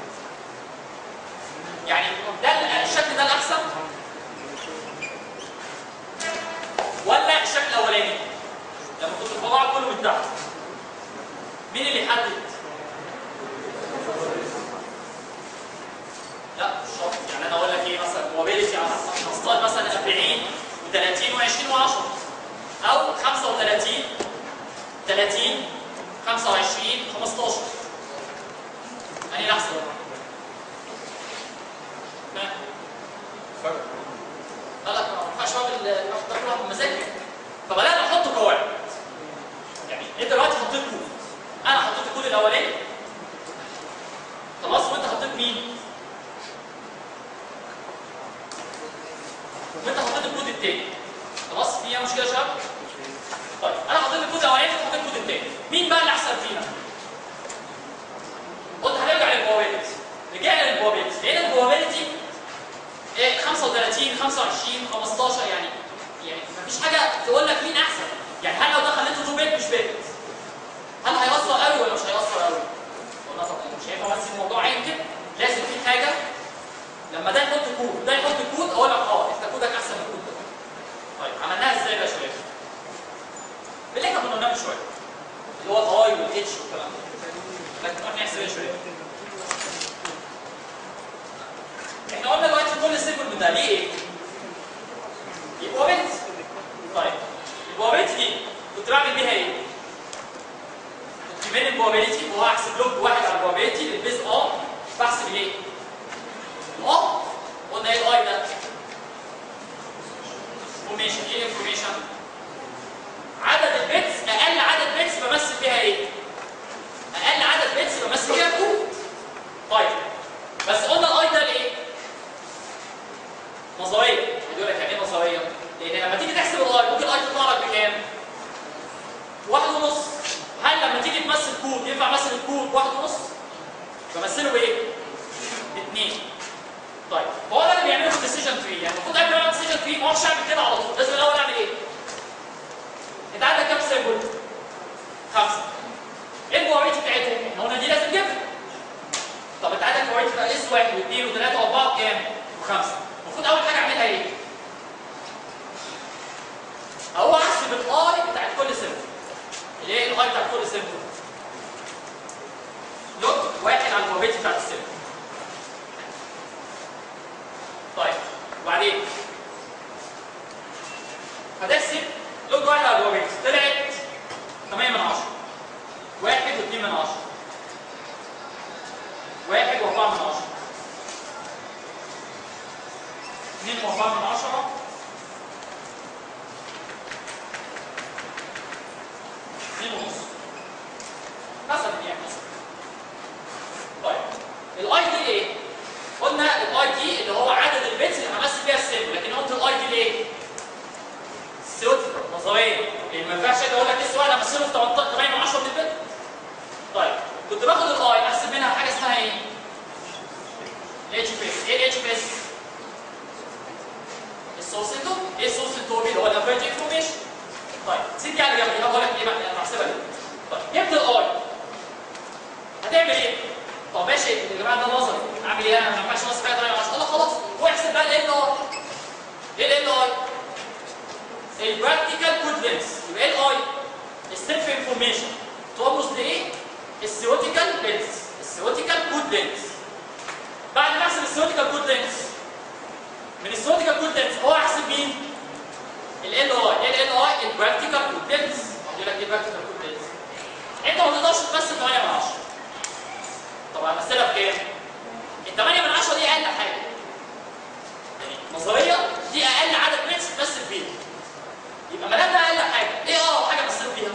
يعني ده الشكل ده الاحسن ولا الشكل الاولاني لما كنت الفضاء كله من تحت مين اللي يحدد لا مش شرط يعني انا اقول لك ايه مثلا موبيليتي هنصطاد مثلا 40 و30 و20 و10 او 35 30 25 15 انهي الاحسن؟ فرق لا لا ما ينفعش راجل الواحد ده كله بمزاجه فبدانا نحط قواعد يعني انت دلوقتي حطيت كود انا حطيت الكود الاولاني خلاص وانت حطيت مين؟ وانت حطيت الكود التاني خلاص فيها مشكله يا شباب؟ طيب انا حطيت الكود الاولاني وانت حطيت الكود التاني مين بقى اللي احسن فينا؟ قلت هنرجع للبوابات رجعنا للبوابات لقينا البوابات دي ايه 35 25 15 يعني يعني مفيش حاجه تقول لك مين احسن يعني هل لو ده خليته تو بيت مش بيت هل هيأثر قوي ولا مش هيأثر قوي؟ قلنا طب مش هينفع بس الموضوع عين كده لازم في حاجه لما ده يحط كود وده يحط كود اقول لك اه انت كودك احسن من الكود ده طيب عملناها ازاي بقى يا شباب؟ باللي احنا كنا قلناه من شويه اللي هو الاي والاتش والكلام ده لكن نروح نحسب ايه شويه احنا قلنا دلوقتي كل سيجمنت ده ليه ايه؟ يبقى بنت طيب البوابيلتي دي كنت بعمل بيها ايه؟ كنت من البوابيلتي وهو احسب لوج واحد على البوابيلتي البيز اه بحسب الايه؟ اه قلنا ايه الاي ده؟ انفورميشن ايه انفورميشن؟ عدد البيتس اقل عدد بيتس بمثل بيها ايه؟ 2 بواحد ونص بمثله بايه؟ باثنين طيب هو ده اللي بيعمله في الديسيجن تري يعني المفروض قبل ما اعمل ديسيجن تري ما اعرفش اعمل كده على طول لازم الاول اعمل ايه؟ انت عندك كام سيمبل؟ خمسه ايه البوابيت بتاعتهم؟ احنا قلنا دي لازم جبن طب انت عندك بوابيت بقى اس واحد واثنين وثلاثه واربعه وكام؟ وخمسه المفروض اول حاجه اعملها ايه؟ هو احسب الاي بتاعت كل سيمبل اللي هي الاي بتاعت كل سيمبل لوج واحد على البوابيت بتاعت السيمبل طيب وبعدين هتحسب لوج واحد على البوابيت طلعت 8 من 10 واحد واثنين من 10 واحد واربعة من 10 اثنين واربعة من 10 اثنين ونص مثلا يعني مثلا طيب الاي دي ايه؟ قلنا الاي دي اللي هو عدد البيتس اللي همثل فيها السيمبل لكن قلت الاي دي ليه؟ سيوتيكال نظريا لان ما ينفعش اجي اقول لك اس واحد امثله في 8 من 10 من البيت طيب كنت باخد الاي احسب منها حاجه اسمها ايه؟ الاتش بي اس ايه الاتش بي اس؟ السوسيتو ايه السوسيتو اللي هو الافريج انفورميشن طيب سيب دي على جنب يبقى بقول لك ايه بقى انا بحسبها دي طيب جبت الاي هتعمل ايه؟ طب ماشي يا جماعه ده نظري اعمل ايه انا ما ينفعش نص فيها 8 10 خلاص واحسب بقى ال اي ايه ال اي؟ البراكتيكال كود لينس يبقى ايه الاي؟ السيلف انفورميشن ترمز لايه؟ السيوتيكال لينس السيوتيكال كود لينس بعد ما احسب السيوتيكال كود لينس من السيوتيكال كود لينس هو احسب مين؟ ال ال اي ايه ال ال اي؟ البراكتيكال كود لينس يقول لك ايه البراكتيكال كود لينس؟ انت ما تقدرش تمثل 8 من 10 طب همثلها بكام؟ ال 8 من 10 دي اقل حاجه يعني نظريا دي اقل عدد بيتس تمثل فيه يبقى ما دام ده اقل حاجه ايه اقرب حاجه مثلت بيها؟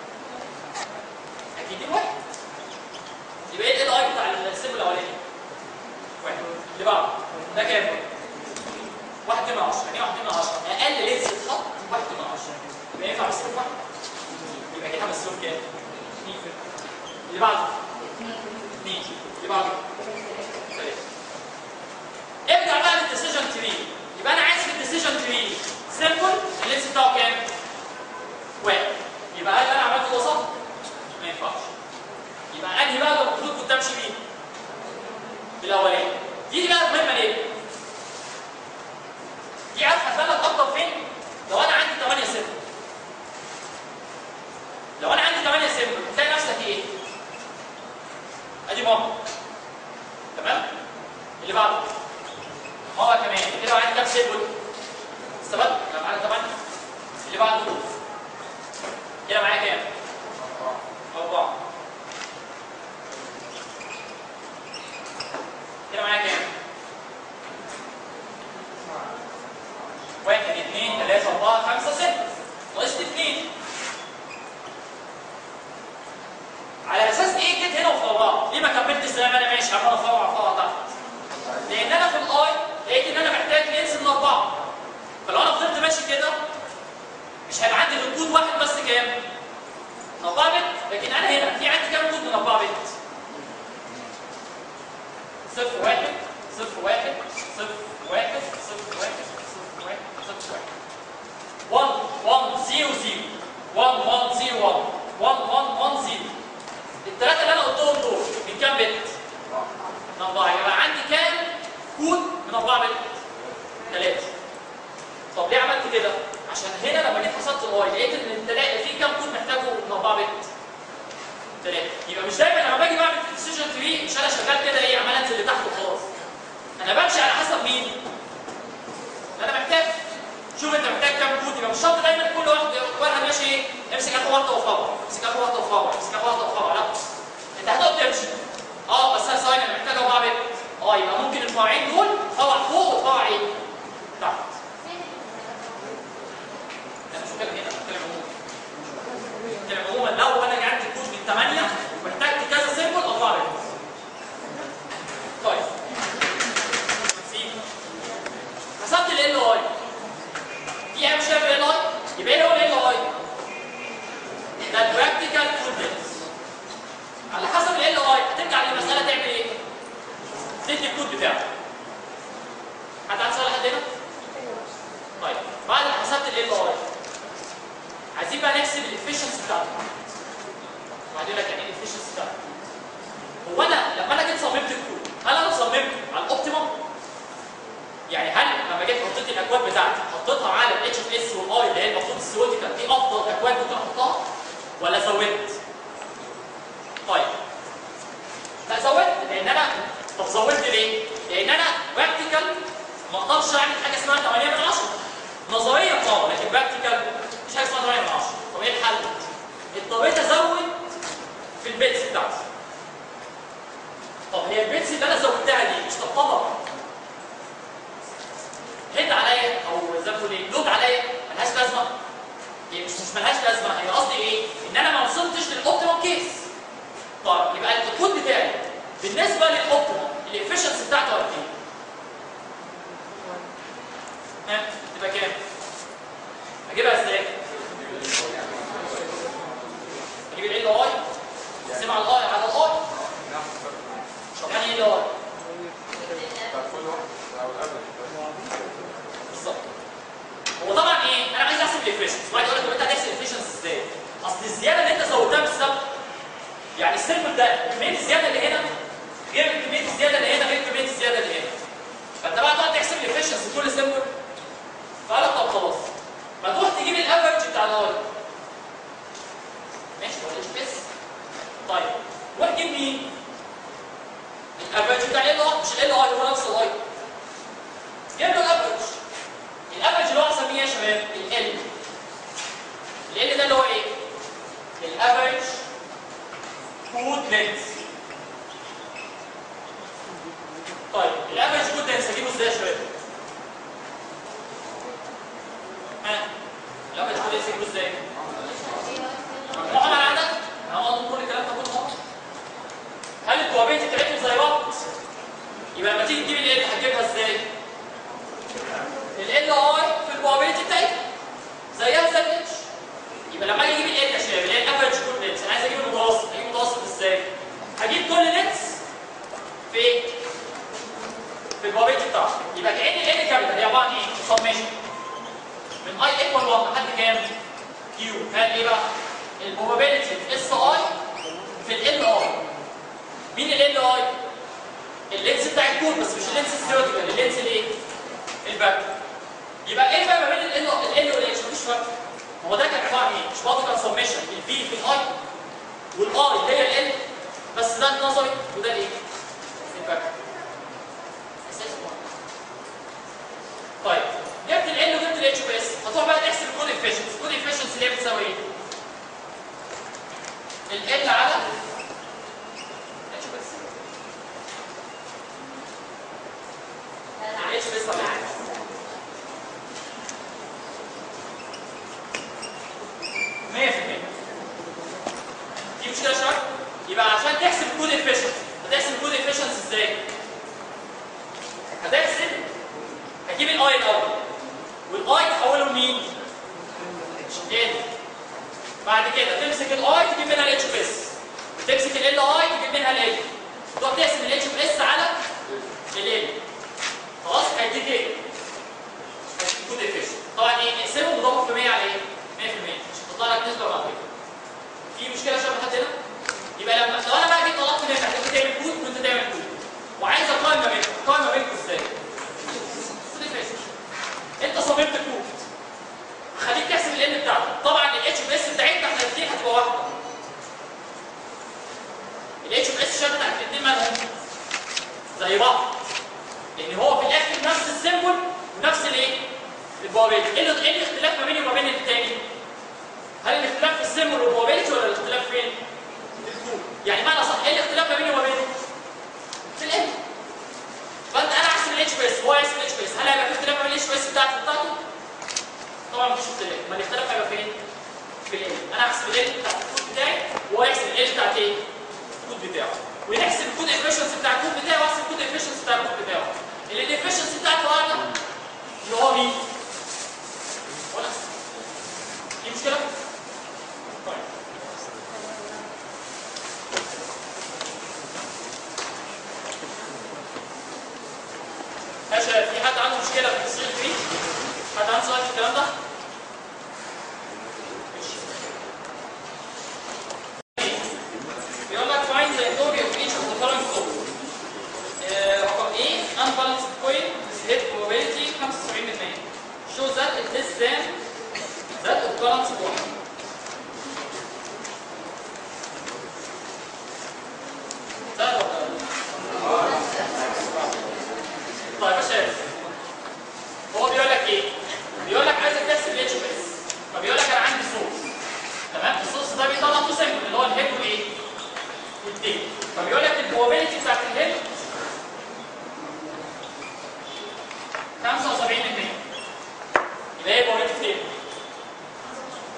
اكيد دي واحد يبقى ايه الاي بتاع السيمبل الاولاني؟ واحد اللي بعده ده كام؟ واحد من 10 يعني واحد من 10 اقل لينس خط واحد من 10 يبقى ينفع امثله بواحد؟ يبقى كده همثله بكام؟ اللي بعده اثنين اللي بعده ثلاثه ارجع بقى للديسيجن تري يبقى انا عايز في الديسيجن تري سيمبل اللينس بتاعه كام؟ واحد يبقى هل انا عملت ده صح؟ ما ينفعش يبقى انهي بقى اللي المفروض كنت امشي بيه؟ بالاولاني دي بقى مهمه ليه؟ دي عارف هتبان لك اكتر فين؟ لو انا عندي 8 سيمبل لو انا عندي 8 سيمبل تلاقي نفسك ايه؟ ادي ماما تمام؟ اللي بعده ماما كمان كده لو عندي كام سيمبل؟ استفدت؟ انا معايا 8 اللي بعده كده معايا كام؟ أربعة كده معايا كام؟ واحد اثنين ثلاثة أربعة خمسة ستة ناقص اثنين على أساس إيه جيت هنا وفي أربعة؟ ليه ما كملتش زي ما أنا ماشي عمال أفرع أفرع تحت؟ لأن أنا في الآي لقيت إن أنا محتاج لينس من أربعة فلو أنا فضلت ماشي كده مش هيبقى عندي غير كود واحد بس كام؟ 4 بت لكن انا هنا في عندي كام كود من 4 بت؟ صفر واحد صفر واحد صفر واحد صفر واحد صفر واحد صفر واحد 1 1 0 0 1 1 0 1 1 1 1 0 الثلاثة اللي انا قلتهم دول من كام بت؟ من 4 يبقى عندي كام كود من 4 بت؟ 3 طب ليه عملت كده؟ عشان هنا لما جيت حسبت الاي لقيت ان التلاقي في كام كود محتاجه من 4 بت؟ 3 يبقى مش دايما لما باجي بعمل ديسيجن تري مش انا شغال كده ايه عمال انزل لتحت وخلاص انا بمشي على حسب مين؟ اللي انا محتاج شوف انت محتاج كام كود يبقى مش شرط دايما كل واحد واحد ماشي ايه؟ امسك اخر واحده وفرع امسك اخر واحده وفرع امسك اخر واحده وفرع لا انت هتقعد تمشي اه بس انا ثواني انا محتاج 4 بت اه يبقى ممكن الفرعين دول فرع فوق وفرع ايه؟ تحت انا مش بتكلم هنا بتكلم عموما بتكلم عموما لو انا عندي كود من 8 واحتجت كذا سيمبل 4 بت طيب سيب حسبت ال ال اي دي اهم شيء في ال اي يبقى ايه هو ال ال اي؟ ده البراكتيكال كود على حسب ال ال تيجي بقى نحسب الافشنسي بتاعته واحد يقول لك يعني ايه الافشنسي بتاعته هو انا لما انا جيت صممت الكود هل انا صممته على الاوبتيمم يعني هل لما جيت حطيت الاكواد بتاعتي حطيتها على الاتش اف اس والاي اللي هي المفروض السيوتيكال دي افضل اكواد ممكن احطها ولا زودت؟ طيب لا زودت لان انا طب زودت ليه؟ لان انا براكتيكال ما اقدرش اعمل حاجه اسمها 8 من 10 نظريا اه لكن براكتيكال مش حاجه اسمها 8 من 10 طب ايه الحل؟ اضطريت ازود في البيتس بتاعتي طب هي البيتس اللي انا زودتها دي مش تعتبر هيد عليا او زي ما تقول ايه لود عليا ملهاش لازمه هي مش مش ملهاش لازمه هي قصدي ايه؟ ان انا ما وصلتش للاوبتيمم كيس طيب يبقى الكود بتاعي بالنسبه للاوبتيمم الافشنسي بتاعته قد ايه؟ ها تبقى كام؟ اجيبها ازاي؟ اجيب ال اي اقسمها على الاي على الاي يعني ايه الاي؟ بالظبط هو طبعا ايه؟ انا عايز احسب الافشنسي واحد يقول لك طب انت هتحسب الافشنسي ازاي؟ اصل الزياده اللي انت زودتها مش ثابته يعني السيمبل ده كميه الزياده اللي هنا غير كميه الزياده اللي هنا غير كميه الزياده اللي هنا فانت بقى تقعد تحسب الافشنسي كل سيمبل فقال لك طب خلاص ما تروح تجيب الافرج بتاع الاي ماشي ولا ايش بس طيب روح جيب مين؟ الافرج بتاع ال اي مش ال اي هو نفس الاي جيب له الافرج الافرج اللي هو هسميه يا شباب ال ال ده اللي هو ايه؟ الافرج كود لينس طيب الافرج كود لينس هجيبه ازاي يا شباب؟ ها الافرج كود لينس هجيبه ازاي؟ مجموعة مع العدد؟ انا هقول كل الكلام ده كله هل الكوابيت بتاعتهم زي بعض؟ يبقى لما تيجي تجيب ال هتجيبها ازاي؟ ال اي في الكوابيت بتاعتها زيها زي الاتش يبقى لما اجي اجيب ال يا شباب اللي هي الافرج كود لينس انا عايز اجيب المتوسط اجيب المتوسط ازاي؟ هجيب كل لينس في ايه؟ في الكوابيت بتاعته يبقى كأن ال كابيتال هي عباره عن ايه؟ سميشن من اي ايكوال 1 لحد كام؟ كيو كان ايه بقى؟ البروبابيلتي في اس اي في ال اي مين ال اي؟ اللينس بتاع الكود بس مش اللينس الثيوريتيكال اللينس الايه؟ الباك يبقى ايه الفرق ما بين ال ال والاتش؟ مفيش فرق هو ده كان عباره عن ايه؟ مش برضه كان سميشن الفي في الاي والاي اللي هي ال بس ده النظري وده الايه؟ الباك طيب جبت ال وجبت الاتش بس هتروح بقى تحسب الكود افشنسي الكود افشنسي اللي هي بتساوي ايه؟ ال على اتش بس الاتش بس طبعا 100% دي مشكله يا شباب يبقى عشان تحسب الكود افشنسي هتحسب الكود افشنسي ازاي؟ هتحسب هتجيب الاي الاول والاي تحوله لمين؟ ال بعد كده تمسك الاي تجيب منها الاتش بس تمسك ال اي تجيب منها ال تروح تقسم الاتش بس على ال خلاص هيديك ايه؟ هيديك كود افشنسي طبعا ايه؟ اقسمه مضاعف في 100 على ايه؟ 100% مش هتطلع لك نسبه معقوله في مشكله يا شباب لحد هنا؟ يبقى لما لو انا بقى جيت طلبت منك انت تعمل كود وانت تعمل كود وعايز اقارن ما بينكم اقارن ما بينكم ازاي؟ كود افشنسي انت صممت كود خليك تحسب ال بتاعته طبعا الاتش ام اس بتاعتنا احنا الاثنين هتبقى واحده الاتش ام اس شبه بتاعت الاثنين مالهم زي بعض لان هو في الاخر نفس السيمبل ونفس الايه البوابيلتي ايه ال- إيه الاختلاف ما بيني وما بين الثاني هل الاختلاف في السيمبل والبوابيلتي ولا الاختلاف فين في الكود يعني معنى صح ايه الاختلاف ما بيني وما بينه في الام فانت انا احسب الاتش بي اس هو يحسب الاتش بي اس هل هيبقى في اختلاف ما بين الاتش بي اس بتاعته وبتاعته طبعا مفيش اختلاف ما الاختلاف هيبقى فين في ال انا هحسب ال بتاعت الكود بتاعي وهو يحسب ال بتاعت ايه الكود بتاعه ونحسب الكود افشنسي بتاع الكود بتاعي واحسب الكود افشنسي بتاع الكود بتاعه اللي الافشنسي بتاعته اعلى اللي هو مين ولا في مشكله طيب يا شباب في حد عنده مشكله في تصريف فيه؟ حد عنده سؤال في الكلام ده؟ ماشي.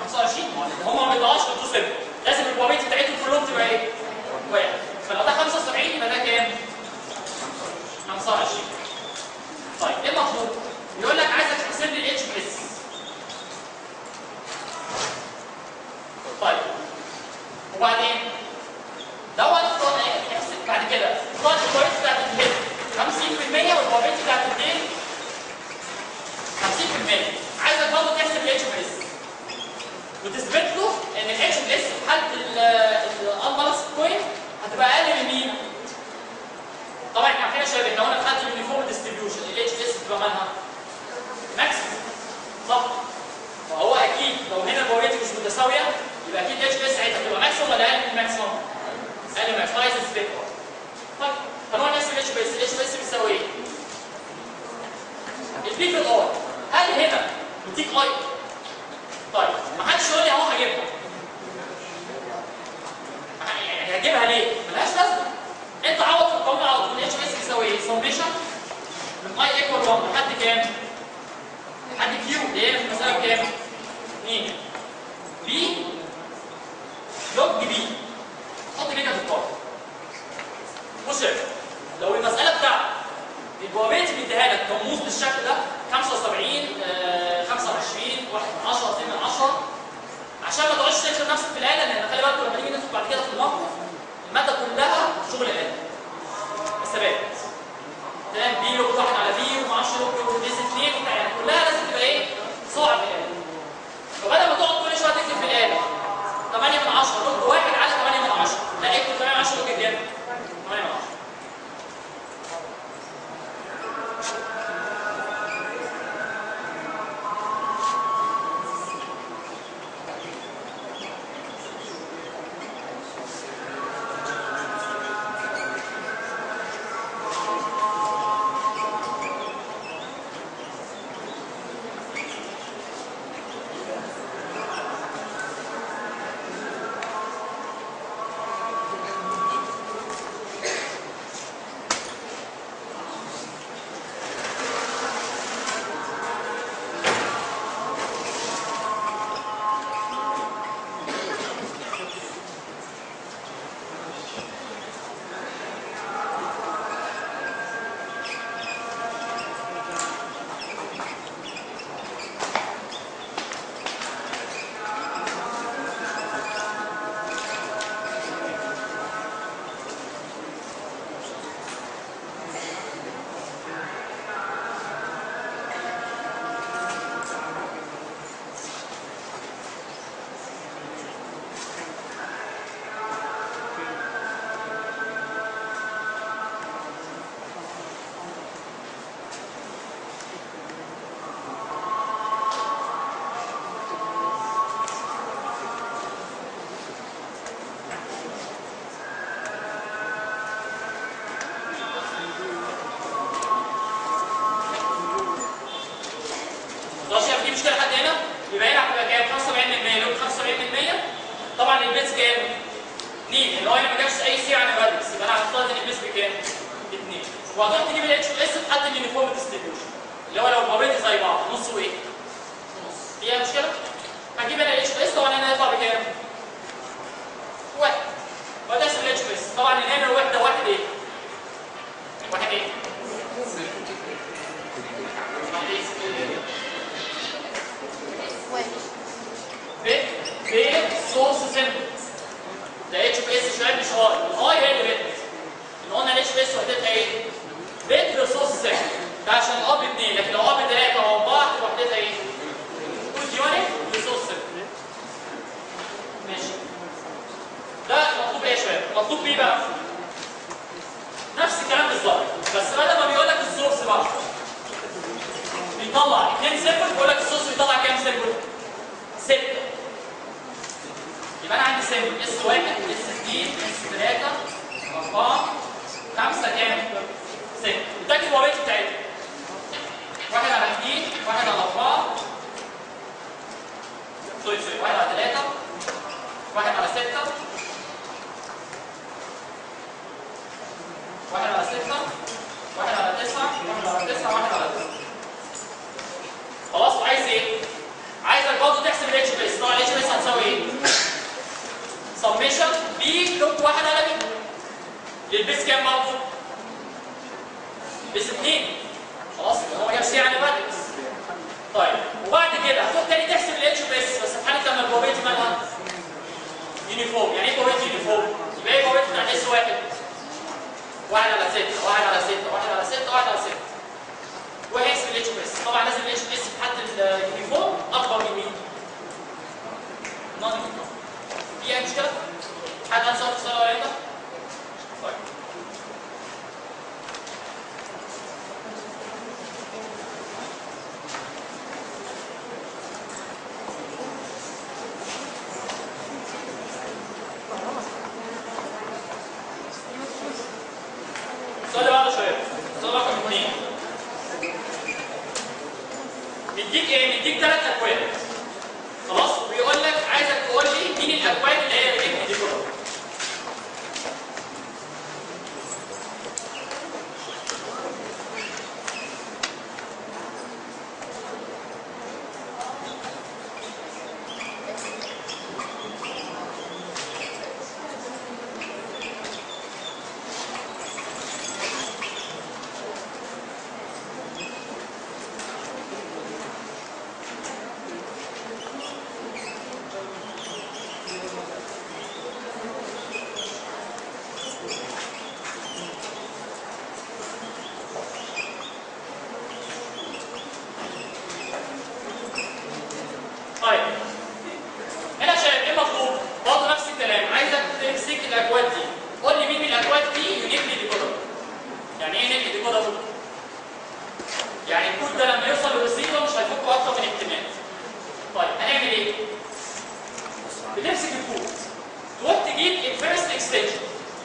25 ما هو هم ما بيطلعوش في التو سيمبل لازم البروبابيلتي بتاعتهم كلهم تبقى ايه؟ واحد فلو ده 75 يبقى ده كام؟ 25 طيب ايه المطلوب؟ يقول لك عايزك تحسب لي الاتش بلس طيب وبعدين دوت اختار ايه؟ احسب بعد كده اختار البروبابيلتي بتاعت الهيد 50% والبروبابيلتي بتاعت الديل 50% عايزك برضه تحسب الاتش بلس وتثبت له ان الاتش بلس في حاله الانبالانس كوين هتبقى اقل من مين؟ طبعا احنا عارفين يا شباب ان لو انا في حاله اليونيفورم ديستريبيوشن الاتش بلس بتبقى مالها؟ ماكسيمم صح؟ فهو اكيد لو هنا البروبابيلتي مش متساويه يبقى اكيد الاتش بلس ساعتها بتبقى ماكسيمم ولا اقل من الماكسيمم؟ اقل من الماكسيمم عايز اثبت طيب هنقعد نحسب الاتش بلس الاتش بلس بيساوي ايه؟ البي في الاي هل هنا بتيك اي؟ طيب ما حدش يقول لي اهو هجيبها يعني هجيبها ليه؟ ملهاش لازمه انت عوض في القانون على طول اتش اس بيساوي ايه؟ سميشن من اي ايكوال 1 لحد كام؟ لحد كيو اللي هي في المساله بكام؟ 2 بي لوج بي حط كده في القانون بص يا لو المساله بتاعتك البروبابيلتي بيديها لك رموز بالشكل ده 75 آه، 25 1 من 10 2 من 10 عشان ما تقعدش تكتب نفسك في الاله لان خلي بالك لما نيجي ندخل بعد كده في الموقف الماده كلها شغل اله حسابات تمام بي لوج واحد على بي وما اعرفش لوج بيس 2 وبتاع يعني كلها لازم تبقى ايه صعب في الاله فبدل ما تقعد كل شويه تكتب في الاله 8 من 10 لوج واحد على 8 من 10 لا اكتب 8 من 10 لوج كام؟ 8 من 10 خلاص شايف في مشكله لحد هنا يبقى هنا هتبقى كام 75% لو 75% طبعا البيس كام 2 اللي هو هنا ما جابش اي سي عن الرادكس يبقى انا هفترض ان البيس بكام 2 وهتروح تجيب الاتش اس في حد اليونيفورم ديستريبيوشن اللي هو لو البابيلتي زي بعض نص وايه نص فيها مشكله هجيب انا الاتش اس طبعا هنا هيطلع بكام واحد وهتحسب الاتش اس طبعا هنا الوحده واحد ايه واحد ايه واحد ايه في في سورس سيمبل ده اتش بي اس شويه مش اي الاي هي اللي بت ان قلنا الاتش بي اس وحدتها ايه؟ بت في سورس سيمبل ده عشان الاب اثنين لكن لو اب ثلاثه او اربعه تبقى وحدتها ايه؟ كود يونت في سورس سيمبل ماشي ده مطلوب ايه يا شباب؟ مطلوب بيه بقى نفس الكلام بالظبط بس بدل ما بيقول لك السورس بقى بيطلع اثنين سيمبل بيقول لك السورس بيطلع كام سيمبل؟ ستة يبقى انا عندي سيمبل اس 1 اس 2 اس 3 4 5 كام؟ 6 متأكد الوابيت بتاعتها واحد على 2 واحد على 4 سوري سوري واحد على 3 واحد على 6 واحد على 6 واحد على 9 واحد على 9 واحد على 9 خلاص وعايز ايه؟ عايزك برضه تحسب الاتش بي اس طبعا الاتش بي اس انفورميشن بلوك واحد على بي للبيس كام برضه؟ بيس اثنين خلاص يبقى هو جاب سي على ماتريكس طيب وبعد كده هتروح تاني تحسب الاتش بس بس في حاله لما البروبابيلتي مالها يونيفورم يعني ايه بروبابيلتي يونيفورم؟ يبقى ايه بروبابيلتي بتاع اس واحد؟ واحد على ستة واحد على ستة واحد على ستة واحد على ستة وهيحسب الاتش بس طبعا لازم الاتش بس في حالة اليونيفورم اكبر من مين؟ نون يونيفورم في اي مشكلة؟ حد عنده سؤال في السؤال ولا انت؟ طيب السؤال اللي بعده شويه السؤال رقم اثنين مديك ايه؟ مديك ثلاث اكواد خلاص وبيقول لك عايزك تقول لي مين الاكواد اللي هي بتكتب دي كلها طيب هنا يا شباب ايه مطلوب؟ برضه نفس الكلام عايزك تمسك الاكواد دي قول لي مين من الاكواد دي يونيكلي ديكودر يعني ايه يونيكلي ديكودر؟ يعني الكود ده لما يوصل للريسيفر مش هيفكه اكتر من احتمال طيب هنعمل ايه؟ بتمسك الكود تروح تجيب الفيرست اكستنشن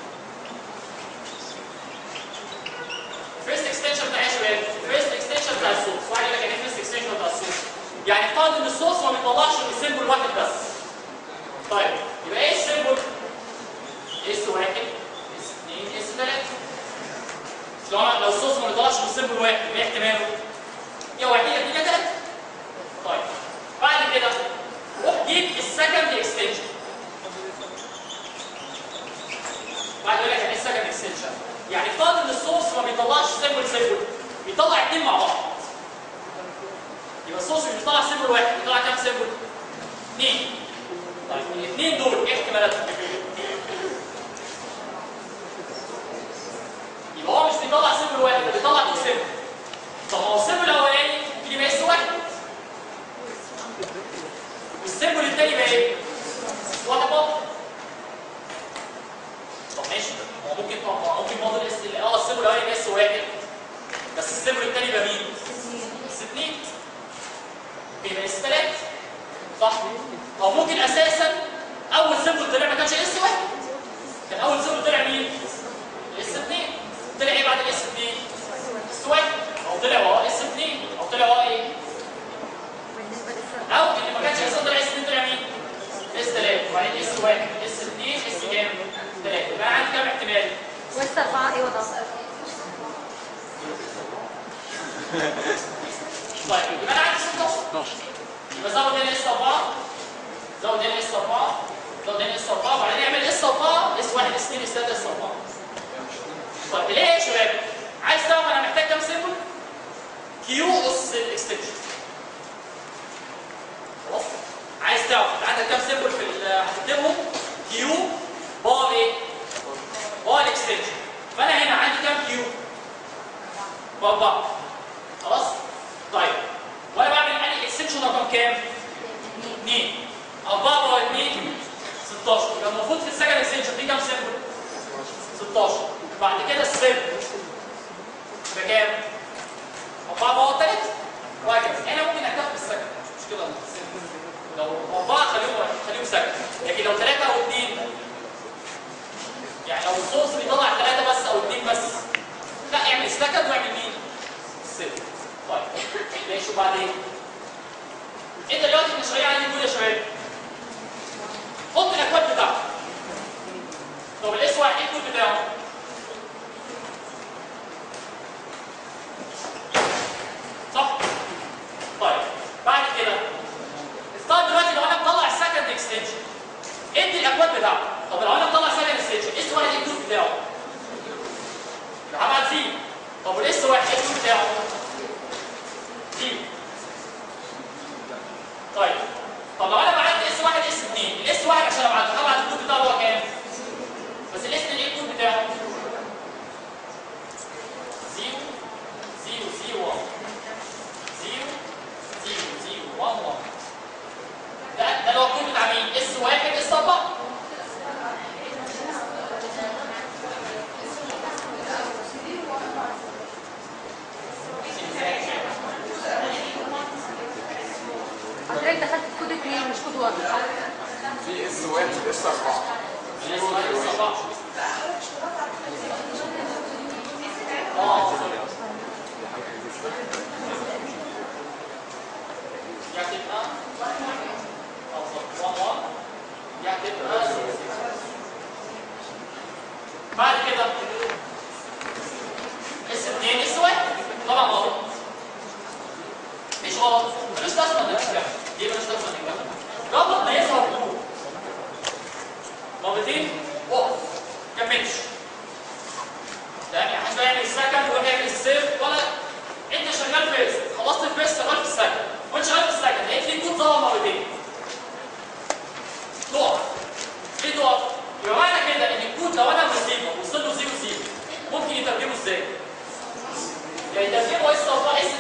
الفيرست اكستنشن بتاع ايه يا شباب؟ الفيرست اكستنشن بتاع السورس واحد يقول لك يعني ايه الفيرست اكستنشن بتاع السورس؟ يعني افترض ان السورس ما بيطلعش غير سيمبل واحد بس. طيب يبقى ايه السيمبل؟ اس واحد اس اثنين اس ثلاثة. لو أنا- لو السورس ما بيطلعش غير سيمبل واحد يبقى ايه احتماله؟ يا واحد يا اثنين يا ثلاثة. طيب بعد كده روح جيب السكند اكستنشن. بعد يقول لك يعني ايه السكند اكستنشن؟ يعني افترض ان السورس ما بيطلعش سيمبل سيمبل بيطلع اثنين مع بعض. يبقى الصوص مش بيطلع سيمبل واحد بيطلع كام سيمبل؟ اثنين طيب الاثنين دول ايه احتمالاتهم؟ يبقى هو مش بيطلع سيمبل واحد ده بيطلع تو سيمبل طب ما هو السيمبل الاولاني يبقى اس واحد والسيمبل الثاني بقى ايه؟ واحد برضه طب ماشي هو ممكن طب ما هو ممكن برضه الاس اه السيمبل الاولاني يبقى اس واحد بس السيمبل الثاني يبقى مين؟ اس اثنين يبقى اس 3 صح او ممكن اساسا اول سيمبل طلع ما كانش اس 1 كان اول سيمبل طلع مين اس 2 طلع ايه بعد الاس 2 اس 1 او طلع وراه اس 2 او طلع وراه ايه او اللي ما كانش اس طلع اس 2 طلع مين اس 3 وبعدين اس 1 اس 2 اس كام 3 يبقى انا عندي كام احتمال وست أربعة أيوة ده طيب يبقى انا عندي 16 12 يبقى زود هنا اس 4 زود هنا اس 4 زود هنا اس 4 وبعدين نعمل اس 4 اس 1 اس 2 اس 3 اس 4 طيب ليه يا شباب؟ عايز تعرف انا محتاج كام سيمبل؟ كيو اس الاكستنشن خلاص؟ عايز تعرف انت عندك كام سيمبل في ال- هتكتبهم كيو بار ايه؟ بار الاكستنشن فانا هنا عندي كام كيو؟ باربعه خلاص؟ طيب وانا بعمل انهي اكستنشن رقم كام؟ 2 4 باور 2 16 يبقى المفروض في السكند اكستنشن دي كام سيمبل؟ 16 بعد كده السيمبل يبقى كام؟ 4 باور 3 وهكذا هنا ممكن اكتب بالسكند مش مشكله السيمبل. لو 4 خليهم خليهم سكند لكن لو 3 او 2 يعني لو الصوص بيطلع 3 بس او 2 بس لا اعمل سكند واعمل مين؟ السيمبل طيب ماشي وبعدين انت دلوقتي المشاريع عندي دول يا شباب حط الاكواد بتاعته طب الاس واحد ايه الكود بتاعه؟ صح؟ الاكواد بتاعته طب لو انا مطلع سكند ستيشن اس واحد ايه الكود بتاعه؟ هبعت زيرو طب والاس واحد ايه الكود بتاعه؟ زيرو طيب طب لو انا بعت اس واحد اس 2 الاس واحد عشان ابعته هبعت الكود بتاعه هو كام؟ بس الاس 2 ايه الكود بتاعه؟ زيرو زيرو زيرو 1 زيرو زيرو زيرو 1 1 ده ده اللي هو الكود بتاع مين؟ اس واحد اس 4 حضرتك دخلت في كود اثنين مش كود واحد في اس واحد اس اربعه اس واحد اس 4 اه يا تبقى بالظبط 1 1 يا تبقى 6 بعد كده اس 2 اس 1 طبعا غلط مش غلط ملوش لازمه انك تكمل ليه ملوش لازمه انك تكمل؟ رابط ما يظهر نور مرتين اقف كملش يعني محدش بقى يعمل السكند ولا يعمل السيف ولا انت شغال فيرست خلصت الفيرست شغال في السكند وانت شغال في السكند لقيت في كود ظهر مرتين تقف ليه تقف؟ يبقى معنى كده ان الكود لو انا ريسيفر وصل له 0 0 ممكن يترجمه ازاي؟ يا يترجمه اس 4 اس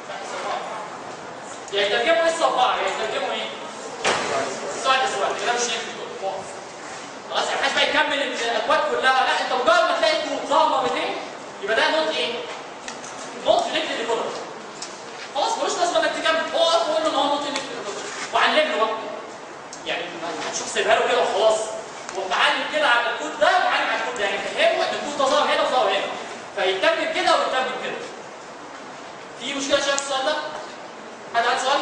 يا يترجمه اس 4 يا يترجمه ايه؟ سؤال سؤال كده مش ينفع وقف خلاص يعني محدش بقى يكمل الاكواد كلها لا انت مجرد ما تلاقي كود ظهر مرتين يبقى ده نوت ايه؟ نوت لينك ديكودر خلاص ملوش لازمه انك تكمل اقف وقول له ان هو نوت لينك ديكودر وعلمه بقى يعني ما تشوف سيبها له كده وخلاص ومعلم كده على الكود ده ومعلم على الكود ده يعني فهمه ان الكود ده ظهر هنا وظهر هنا فيتمم كده ويتمم كده في مشكله شايف السؤال ده؟ حد عنده سؤال؟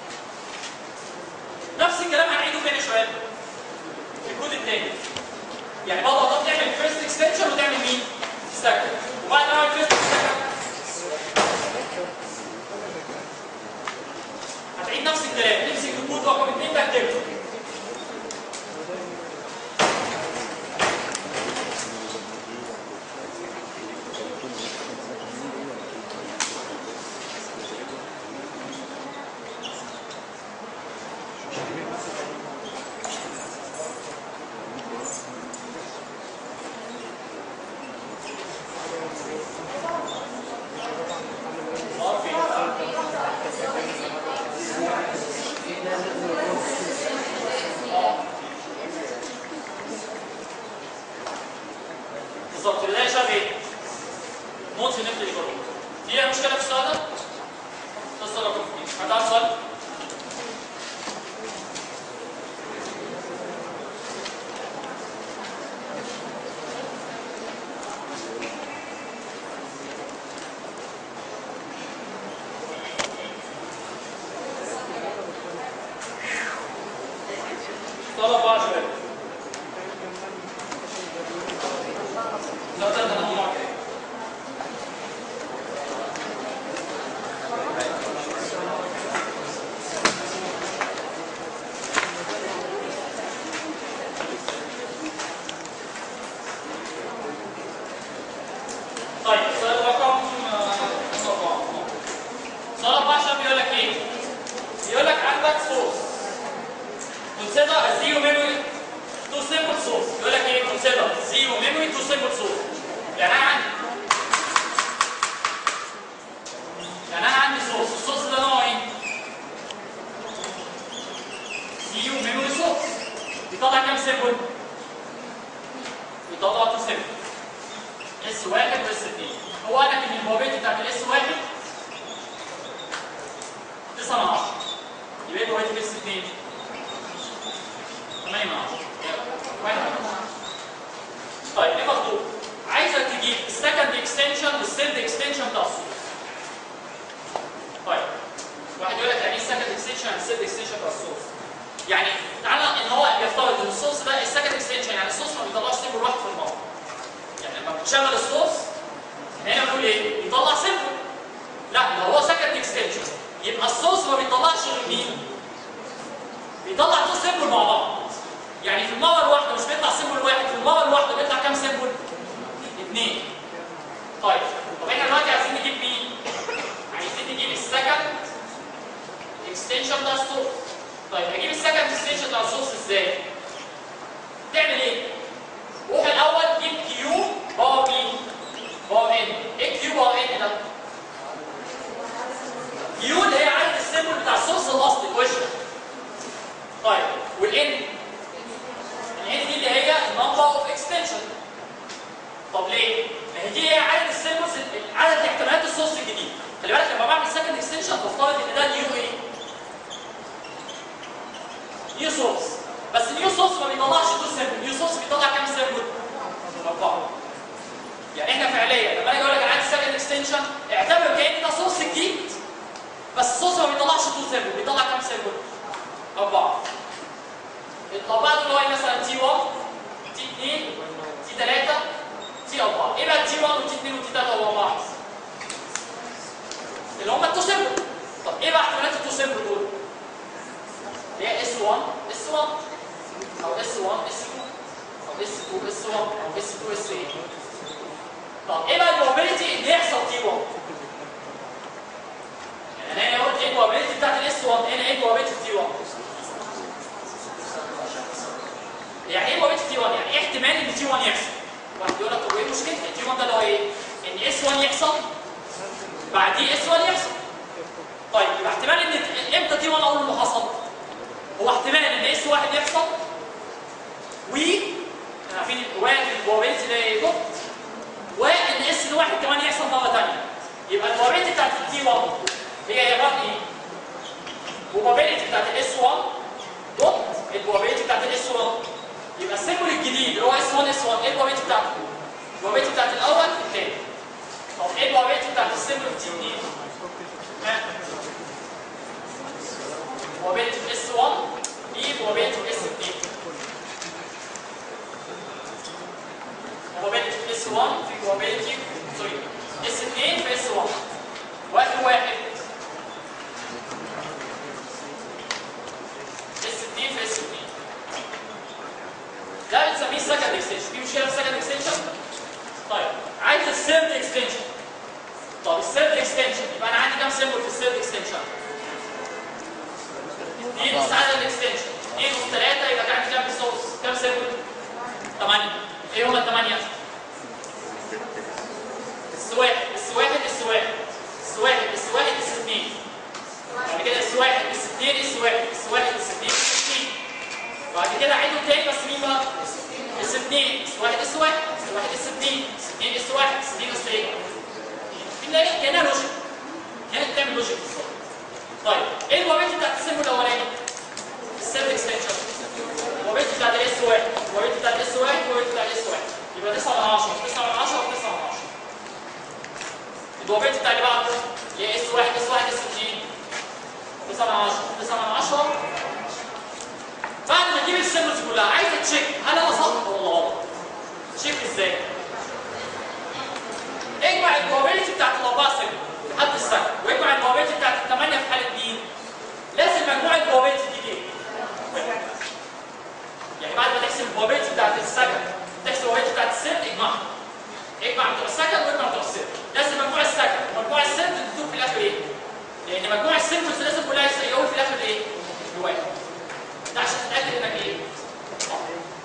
نفس الكلام هنعيده فين يا شباب؟ في الكود التاني يعني برضه هتقعد تعمل فيرست اكستنشن وتعمل مين؟ سكند وبعد ما اعمل فيرست اكستنشن هتعيد نفس الكلام نمسك الكود رقم 2 ده اكتبه بالظبط اللي هي شبه ايه؟ نوت في نفس الجروب دي أي مشكله في السؤال ده؟ ده السؤال رقم اثنين حد عنده سؤال؟ سؤال أربعة يا شباب لا لا لا هم كده طيب سؤال رقم آه، أربعة سؤال أربعة عشان بيقول لك إيه؟ بيقول لك عندك صوص consider a zero memory to simple source يقول لك ايه consider zero memory to simple source يعني انا عندي يعني انا عندي source الصوص ده نوعه ايه zero memory source بيطلع كام سيمبل بيطلع 2 سيمبل اس واحد واس 2 هو قال لك ان البروبابيلتي بتاعت الاس واحد 9 من 10 يبقى ايه البروبابيلتي اس 2 8 من 10 واحد من 10 طيب ايه مطلوب؟ عايزك تجيب السكند اكستنشن والثيرد اكستنشن بتاع الصوت. طيب واحد يقول لك يعني ايه السكند اكستنشن والثيرد اكستنشن بتاع الصوت؟ يعني تعالى ان هو يفترض ان الصوص ده السكند اكستنشن يعني الصوص ما بيطلعش سيمبل واحد في المره. يعني لما بتشغل الصوص هنا بنقول ايه؟ بيطلع سيمبل. لا لو هو سكند اكستنشن يبقى الصوص ما بيطلعش غير مين؟ بيطلع تو سيمبل مع بعض. يعني في المره الواحده طيب طب احنا دلوقتي عايزين نجيب مين؟ عايزين نجيب السكند اكستنشن بتاع السورس طيب هجيب السكند اكستنشن بتاع السورس ازاي؟ تعمل ايه؟ روح الاول جيب كيو باور مين؟ باور ان ايه كيو باور ان ده؟ كيو اللي هي عدد السيمبل بتاع السورس الاصلي في وشك طيب والان الان دي اللي هي النمبر اوف اكستنشن طب ليه؟ ما هي دي هي عدد السيمبلز عدد احتمالات السورس الجديد خلي بالك لما بعمل سكند اكستنشن بفترض ان ده نيو ايه؟ نيو سورس بس نيو سورس ما بيطلعش تو سيمبل نيو سورس بيطلع كام سيمبل؟ اربعه يعني احنا فعليا لما اجي اقول لك انا عندي سكند اكستنشن اعتبر كان ده سورس جديد بس السورس ما بيطلعش تو سيمبل بيطلع كام سيمبل؟ اربعه الاربعه دول هو إيه مثلا تي 1 تي 2 تي 3 تي 4 ايه بقى تي 1 وتي 2 وتي 3 و4 اللي هم التو سيمبل طب ايه بقى احتمالات التو سيمبل دول؟ اللي هي اس 1 اس 1 او اس 1 اس 2 او اس 2 اس 1 او اس 2 اس 3 طب ايه بقى البروبابيلتي ان يحصل تي 1 يعني انا قلت ايه البروبابيلتي بتاعت الاس 1 هنا ايه البروبابيلتي تي 1 يعني ايه بروبابيلتي تي 1 يعني ايه احتمال ان تي 1 يحصل واحد يقول لك طب وايه المشكله تي 1 ده اللي هو ايه ان اس 1 يحصل بعديه اس 1 يحصل طيب يبقى احتمال ان امتى تي 1 اقول انه حصل هو احتمال ان اس 1 يحصل و احنا عارفين واحد البروبابيلتي ده ايه دوت وان اس الواحد كمان يحصل مره ثانيه يبقى البروبابيلتي بتاعت التي 1 هي عباره عن ايه؟ البروبابيلتي بتاعت الاس 1 دوت البروبابيلتي بتاعت الاس 1 يبقى السيمبل الجديد اللي هو اس 1 اس 1 ايه البروبابيلتي بتاعته؟ البروبابيلتي بتاعت الاول في الثاني طب ايه البروبابيلتي بتاعت السيمبل تي 2 ها probability of S1 في probability of S2 probability of S1 في probability سوري S2 في S1 واحد واحد S2 في S2 ده بنسميه second extension في مشكلة في second extension؟ طيب عايز الثيرد extension طب الثيرد extension يبقى انا عندي كام سيمبل في الثيرد extension؟ اثنين بس عدد الاكستنشن اثنين وثلاثة يبقى عندي كام سورس كام سيمبل؟ ثمانية ايه هما الثمانية؟ اس واحد اس واحد اس واحد اس واحد اس واحد اس اثنين بعد كده اس واحد اس اثنين اس واحد اس واحد اس اثنين اس اثنين بعد كده اعيدهم تاني بس مين بقى؟ اس اثنين اس واحد اس واحد اس واحد اس اثنين اس اثنين اس واحد اس اثنين اس ايه؟ كأنها كأنها لوجيك كانت بتعمل لوجيك بالظبط طيب ايه الوابيت بتاعت السيمبل الاولاني؟ السيمبل اكستنشن الوابيت بتاعت الاس 1 الوابيت بتاعت الاس 1 الوابيت بتاعت الاس 1 يبقى 9 من 10 9 من 10 و9 من 10 الوابيت بتاع اللي بعده اللي هي اس 1 اس 1 اس 2 9 من 10 9 من 10 بعد ما تجيب السيمبلز كلها عايز تشيك هل انا صح ولا غلط؟ تشيك ازاي؟ اجمع البروبابيلتي بتاعت الاربعه سيمبل لحد السنه واجمع البروبابيلتي بتاعت الثمانيه في حاله مين؟ لازم مجموع البروبابيلتي دي ايه؟ يعني بعد ما تحسب البروبابيلتي بتاعت السكن تحسب البروبابيلتي بتاعت السيرت اجمعها اجمع بتوع السكن واجمع بتوع السيرت لازم مجموع السكن ومجموع السيرت تدوك في الاخر ايه؟ لان مجموع السيمبلز لازم كلها يساوي في الاخر ايه؟ بواحد ده عشان تتاكد انك ايه؟ صح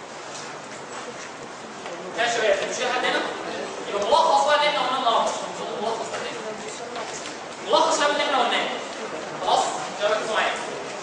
يا شباب في مشكله حد هنا؟ يبقى ملخص بقى اللي احنا قلناه النهارده ملخص ده إيه؟ ملخص شباب اللي احنا قلناه خلاص شباب ركزوا معايا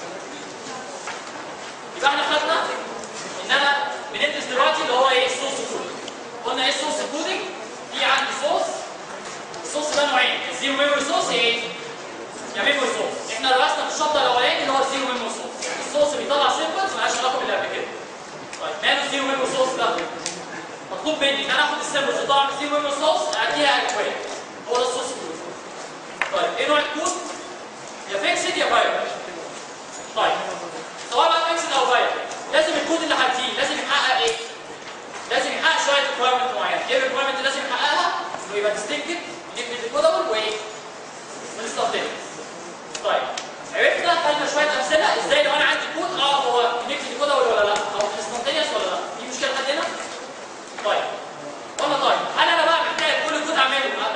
يبقى احنا خدنا ان انا بندرس دلوقتي اللي هو ايه السورس كودنج قلنا ايه السورس كودنج في عندي سورس السورس ده نوعين الزيرو ميموري سورس ايه يا ميموري سورس احنا درسنا في الشابتر الاولاني اللي هو الزيرو ميموري سورس السورس بيطلع سيمبلز مالهاش علاقه باللي قبل كده طيب ماله الزيرو ميموري سورس ده مطلوب مني ان انا اخد السيمبلز اللي طالعه من الزيرو ميموري سورس اديها اكواد هو ده السورس كود طيب ايه نوع الكود يا فيكسد يا فايبر طيب سواء بقى فيكسد او فايبر لازم الكود اللي هديه لازم يحقق ايه لازم يحقق شويه ريكوايرمنت معينه ايه الريكوايرمنت اللي لازم يحققها انه يبقى ديستنكتد يبقى ديكودبل وايه ونستخدمه طيب عرفنا خدنا شويه امثله ازاي لو انا عندي كود اه هو كونكت ديكودبل ولا لا او انستنتينيوس ولا لا في مشكله لحد هنا طيب قلنا طيب هل انا بقى محتاج كل كود اعمله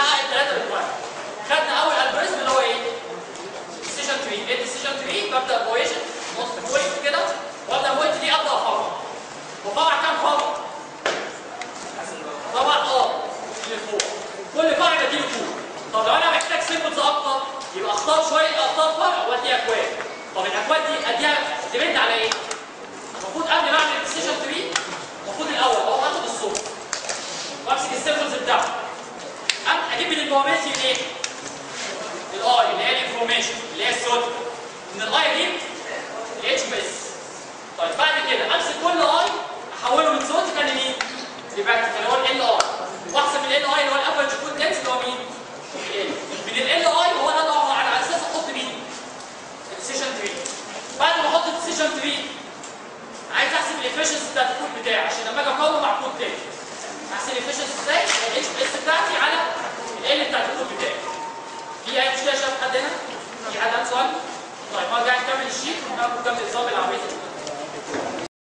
بيحقق الثلاثه ريكوايرمنت خدنا اول الجوريزم اللي هو ايه؟ ديسيجن تري ايه ديسيجن تري ببدا بويشن نقطه بوينت كده وابدا بوينت دي ابدا افرع وفرع كام فرع؟ طبعا اه اللي فوق كل فرع بديله كود طب لو انا محتاج سيمبلز اكتر يبقى اختار شويه اختار فرع وادي اكواد طب الاكواد دي اديها ديبند على ايه؟ المفروض قبل ما اعمل الديسيجن تري المفروض الاول اهو اخد الصوت وامسك السيمبلز بتاعته أم- اجيب من البروبابيلتي الايه؟ الاي اللي هي الانفورميشن اللي هي الصوت من الاي اجيب الاتش بس طيب بعد كده امسك كل اي احوله من صوت كان لمين؟ لباكت اللي هو ال اي واحسب ال اي اللي هو الافرج كود دنس اللي هو مين؟ ال من ال اي هو انا ادور على على اساس احط مين؟ الديسيجن تري بعد ما احط الديسيجن تري عايز احسب الافشنسي بتاعت الكود بتاعي عشان لما اجي اقارنه مع كود تاني احسب الافشنسي ازاي؟ الاتش بي اس بتاعتي على ال بتاعت الكود بتاعي في اي مشكله يا شباب حد هنا؟ في حد عنده سؤال؟ طيب ما نرجع نكمل الشيت ونكمل نظام العمليه